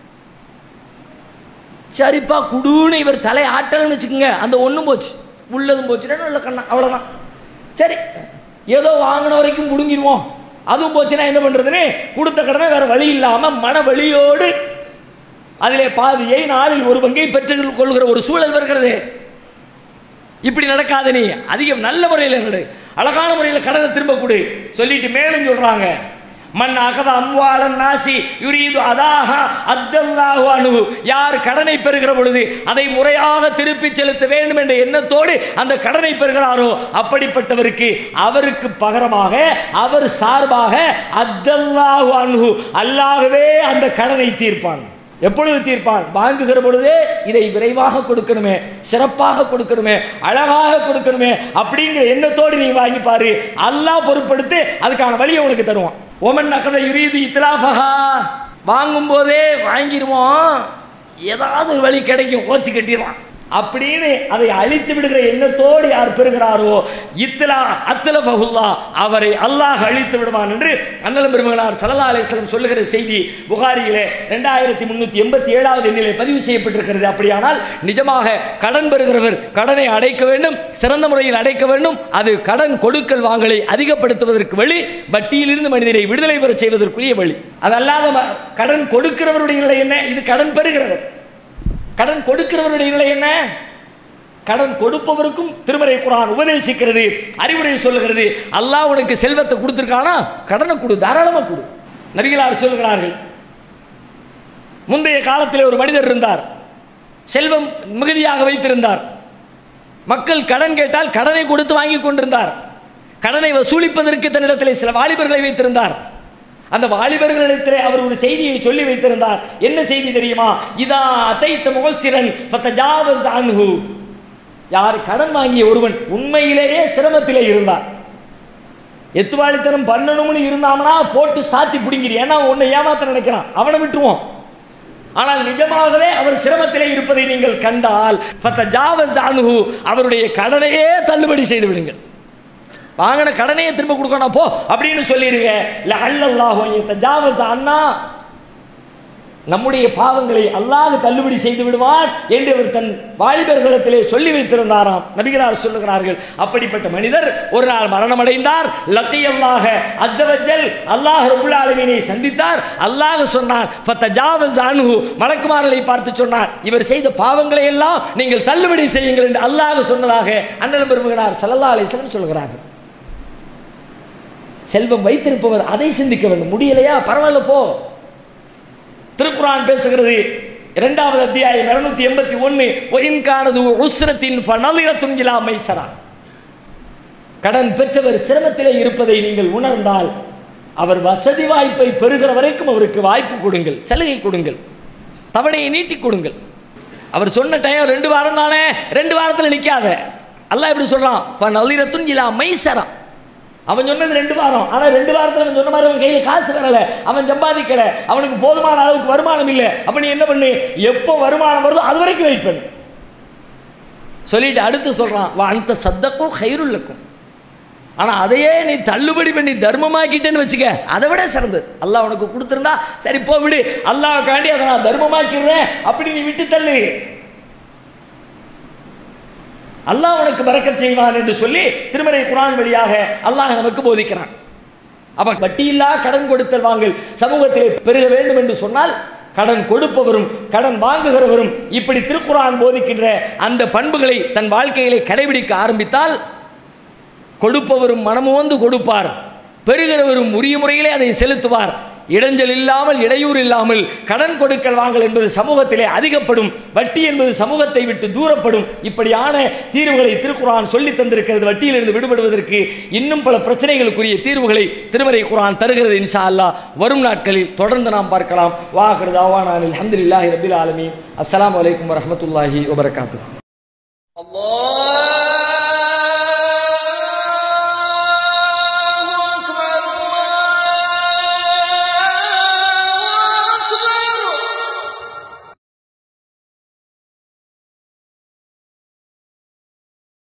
சரிப்பா குடுன்னு இவர் தலை ஆட்டல்னு வச்சுக்கோங்க அந்த ஒன்றும் போச்சு உள்ளதும் போச்சு நல்ல கண்ணா அவ்வளோதான் சரி ஏதோ வாங்கின வரைக்கும் முடுங்கிடுவோம் அதுவும் போச்சுன்னா என்ன பண்ணுறதுன்னு கொடுத்த கடனை வேற வழி இல்லாமல் மன வழியோடு அதிலே பாதியை நாளில் ஒரு பங்கை பெற்றுக் கொள்கிற ஒரு சூழல் வருகிறது இப்படி நடக்காத நீ அதிகம் நல்ல முறையில் நடு அழகான முறையில் கடனை திரும்ப கொடு சொல்லிட்டு மேலும் சொல்றாங்க மண் அகத அம்வாளன் நாசி யுரீது அதாக அத்தல்லாஹு அணுகு யார் கடனை பெறுகிற பொழுது அதை முறையாக திருப்பி செலுத்த வேண்டும் என்ற எண்ணத்தோடு அந்த கடனை பெறுகிறாரோ அப்படிப்பட்டவருக்கு அவருக்கு பகரமாக அவர் சார்பாக அத்தல்லாஹு அணுகு அல்லாகவே அந்த கடனை தீர்ப்பான் எப்பொழுது தீர்ப்பான் வாங்குகிற பொழுதே இதை விரைவாக கொடுக்கணுமே சிறப்பாக கொடுக்கணுமே அழகாக கொடுக்கணுமே அப்படிங்கிற எண்ணத்தோடு நீ வாங்கி பாரு அல்லாஹ் பொறுப்படுத்து அதுக்கான வழியை உனக்கு தருவான் ஒமன் நகத யுரீது இத்லாஃபஹா வாங்கும் போதே வாங்கிடுவோம் ஏதாவது ஒரு வழி கிடைக்கும் ஓச்சு கட்டிடுவான் அப்படின்னு அதை அழித்து விடுகிற எண்ணத்தோடு யார் பெறுகிறாரோ இத்லா அத்தல ஃபகுல்லா அவரை அல்லாஹ் அழித்து விடுவான் என்று அண்ணலம் பெருமகனார் சல்லா அலிஸ்லம் சொல்லுகிற செய்தி புகாரியிலே ரெண்டாயிரத்தி முன்னூற்றி எண்பத்தி ஏழாவது எண்ணிலே பதிவு செய்யப்பட்டிருக்கிறது அப்படியானால் நிஜமாக கடன் பெறுகிறவர் கடனை அடைக்க வேண்டும் சிறந்த முறையில் அடைக்க வேண்டும் அது கடன் கொடுக்கல் வாங்கலை அதிகப்படுத்துவதற்கு வழி வட்டியிலிருந்து மனிதனை விடுதலை பெறச் செய்வதற்குரிய வழி அதல்லாத ம- கடன் கொடுக்கிறவருடைய நிலை என்ன இது கடன் பெறுகிறவர் கடன் கொடுக்கிறவருடைய நிலை என்ன கடன் கொடுப்பவருக்கும் திருமறை குரான் உபதேசிக்கிறது அறிவுரை சொல்லுகிறது அல்லாஹ் உனக்கு செல்வத்தை கொடுத்துருக்கானா கடனை கொடு தாராளமாக கொடு நபிகளார் சொல்லுகிறார்கள் முந்தைய காலத்தில் ஒரு மனிதர் இருந்தார் செல்வம் மிகுதியாக வைத்திருந்தார் மக்கள் கடன் கேட்டால் கடனை கொடுத்து வாங்கி கொண்டிருந்தார் கடனை வசூலிப்பதற்கு தன்னிடத்தில் சில வாலிபர்களை வைத்திருந்தார் அந்த வாலிபர்களிடத்தில் அவர் ஒரு செய்தியை சொல்லி வைத்திருந்தார் என்ன செய்தி தெரியுமா இதா அத்தைத்த முகசிரன் ஃபத்தஜாவஸ் அன்ஹு யார் கடன் வாங்கிய ஒருவன் உண்மையிலேயே சிரமத்திலே இருந்தார் எத்துவாளித்தனம் பண்ணணும்னு இருந்தாமனா போட்டு சாத்தி பிடிங்கிரு ஏன்னா உன்னை ஏமாத்த நினைக்கிறான் அவனை விட்டுருவோம் ஆனால் நிஜமாகவே அவர் சிரமத்திலே இருப்பதை நீங்கள் கண்டால் ஃபத்தஜாவஸ் அன்ஹு அவருடைய கடனையே தள்ளுபடி செய்து விடுங்கள் வாங்கின கடனையே திரும்ப கொடுக்கணும் போ அப்படின்னு சொல்லிடுங்க இல்லை அல்லல்லாஹு தஜாவஸ் அண்ணா நம்முடைய பாவங்களை அல்லாஹ் தள்ளுபடி செய்து விடுவான் என்று அவர் தன் வாலிபர்களிடத்திலே சொல்லி வைத்திருந்தாராம் நபிகளார் சொல்லுகிறார்கள் அப்படிப்பட்ட மனிதர் ஒரு நாள் மரணமடைந்தார் லத்தியல்லாக அஸ்ஸவஜல் அல்லாஹ் ரபுல் ஆலமீனை சந்தித்தார் அல்லாஹ் சொன்னான் ஃபத்தஜாவஸ் அன்ஹு மலக்குமார்களை பார்த்து சொன்னார் இவர் செய்த பாவங்களை எல்லாம் நீங்கள் தள்ளுபடி செய்யுங்கள் என்று அல்லாஹ் சொன்னதாக அண்ணன் பெருமகனார் சல்லல்லா அலிஸ்லம் சொல்கிறார்கள் செல்வம் வைத்திருப்பவர் அதை சிந்திக்க வேண்டும் முடியலையா பரவாயில்ல போ திருக்குரான் பேசுகிறது இரண்டாவது அத்தியாயம் இருநூத்தி எண்பத்தி ஒன்று ஒயின்கானது உஸ்ரத்தின் ஃபனலிரத்தும் இலா மைசரா கடன் பெற்றவர் சிரமத்திலே இருப்பதை நீங்கள் உணர்ந்தால் அவர் வசதி வாய்ப்பை பெறுகிற வரைக்கும் அவருக்கு வாய்ப்பு கொடுங்கள் சலுகை கொடுங்கள் தவணையை நீட்டி கொடுங்கள் அவர் சொன்ன டைம் ரெண்டு வாரம் தானே ரெண்டு வாரத்தில் நிற்காத அல்லாஹ் எப்படி சொல்றான் ஃபனலிரத்தும் இலா மைசரா அவன் சொன்னது ரெண்டு வாரம் ஆனால் ரெண்டு வாரத்தில் அவன் சொன்ன மாதிரி அவன் கையில் காசு வரல அவன் சம்பாதிக்கல அவனுக்கு போதுமான அளவுக்கு வருமானம் இல்லை அப்போ நீ என்ன பண்ணு எப்போ வருமானம் வருதோ அது வரைக்கும் வெயிட் பண்ணு சொல்லிட்டு அடுத்து சொல்கிறான் வா அந்த சத்தக்கும் ஹைருல்லக்கும் ஆனால் அதையே நீ தள்ளுபடி பண்ணி தர்மமாக்கிட்டேன்னு வச்சுக்க அதை விட சிறந்தது அல்லாஹ் உனக்கு கொடுத்துருந்தா சரி போ விடு அல்லாஹ்க்காண்டி அதை நான் தர்மமாக்கிடுறேன் அப்படி நீ விட்டு தள்ளு அல்லாஹ் உனக்கு பறக்கச் செய்வான் என்று சொல்லி திருமறை குரான் வழியாக அல்லாஹ் நமக்கு போதிக்கிறான் அப்ப வட்டியில்லா கடன் கொடுத்தல் வாங்கல் சமூகத்திலே பெருக வேண்டும் என்று சொன்னால் கடன் கொடுப்பவரும் கடன் வாங்குகிறவரும் இப்படி திருக்குரான் போதிக்கின்ற அந்த பண்புகளை தன் வாழ்க்கையிலே கடைபிடிக்க ஆரம்பித்தால் கொடுப்பவரும் மனமுவந்து கொடுப்பார் பெறுகிறவரும் உரிய முறையிலே அதை செலுத்துவார் இடைஞ்சல் இல்லாமல் இடையூறு இல்லாமல் கடன் கொடுக்கல் வாங்கல் என்பது சமூகத்திலே அதிகப்படும் வட்டி என்பது சமூகத்தை விட்டு தூரப்படும் இப்படியான தீர்வுகளை திருக்குரான் சொல்லி தந்திருக்கிறது வட்டியிலிருந்து விடுபடுவதற்கு இன்னும் பல பிரச்சனைகளுக்குரிய தீர்வுகளை திருமறை குரான் தருகிறது இன்ஷா அல்லாஹ் வரும் நாட்களில் தொடர்ந்து நாம் பார்க்கலாம் வாஹர் தாவானானில் அஹமதுல்லாஹி ரபில் ஆலமீன் அஸ்ஸலாமு அலைக்கும் வரஹ்மத்துல்லாஹி வபரகாத்துஹு الله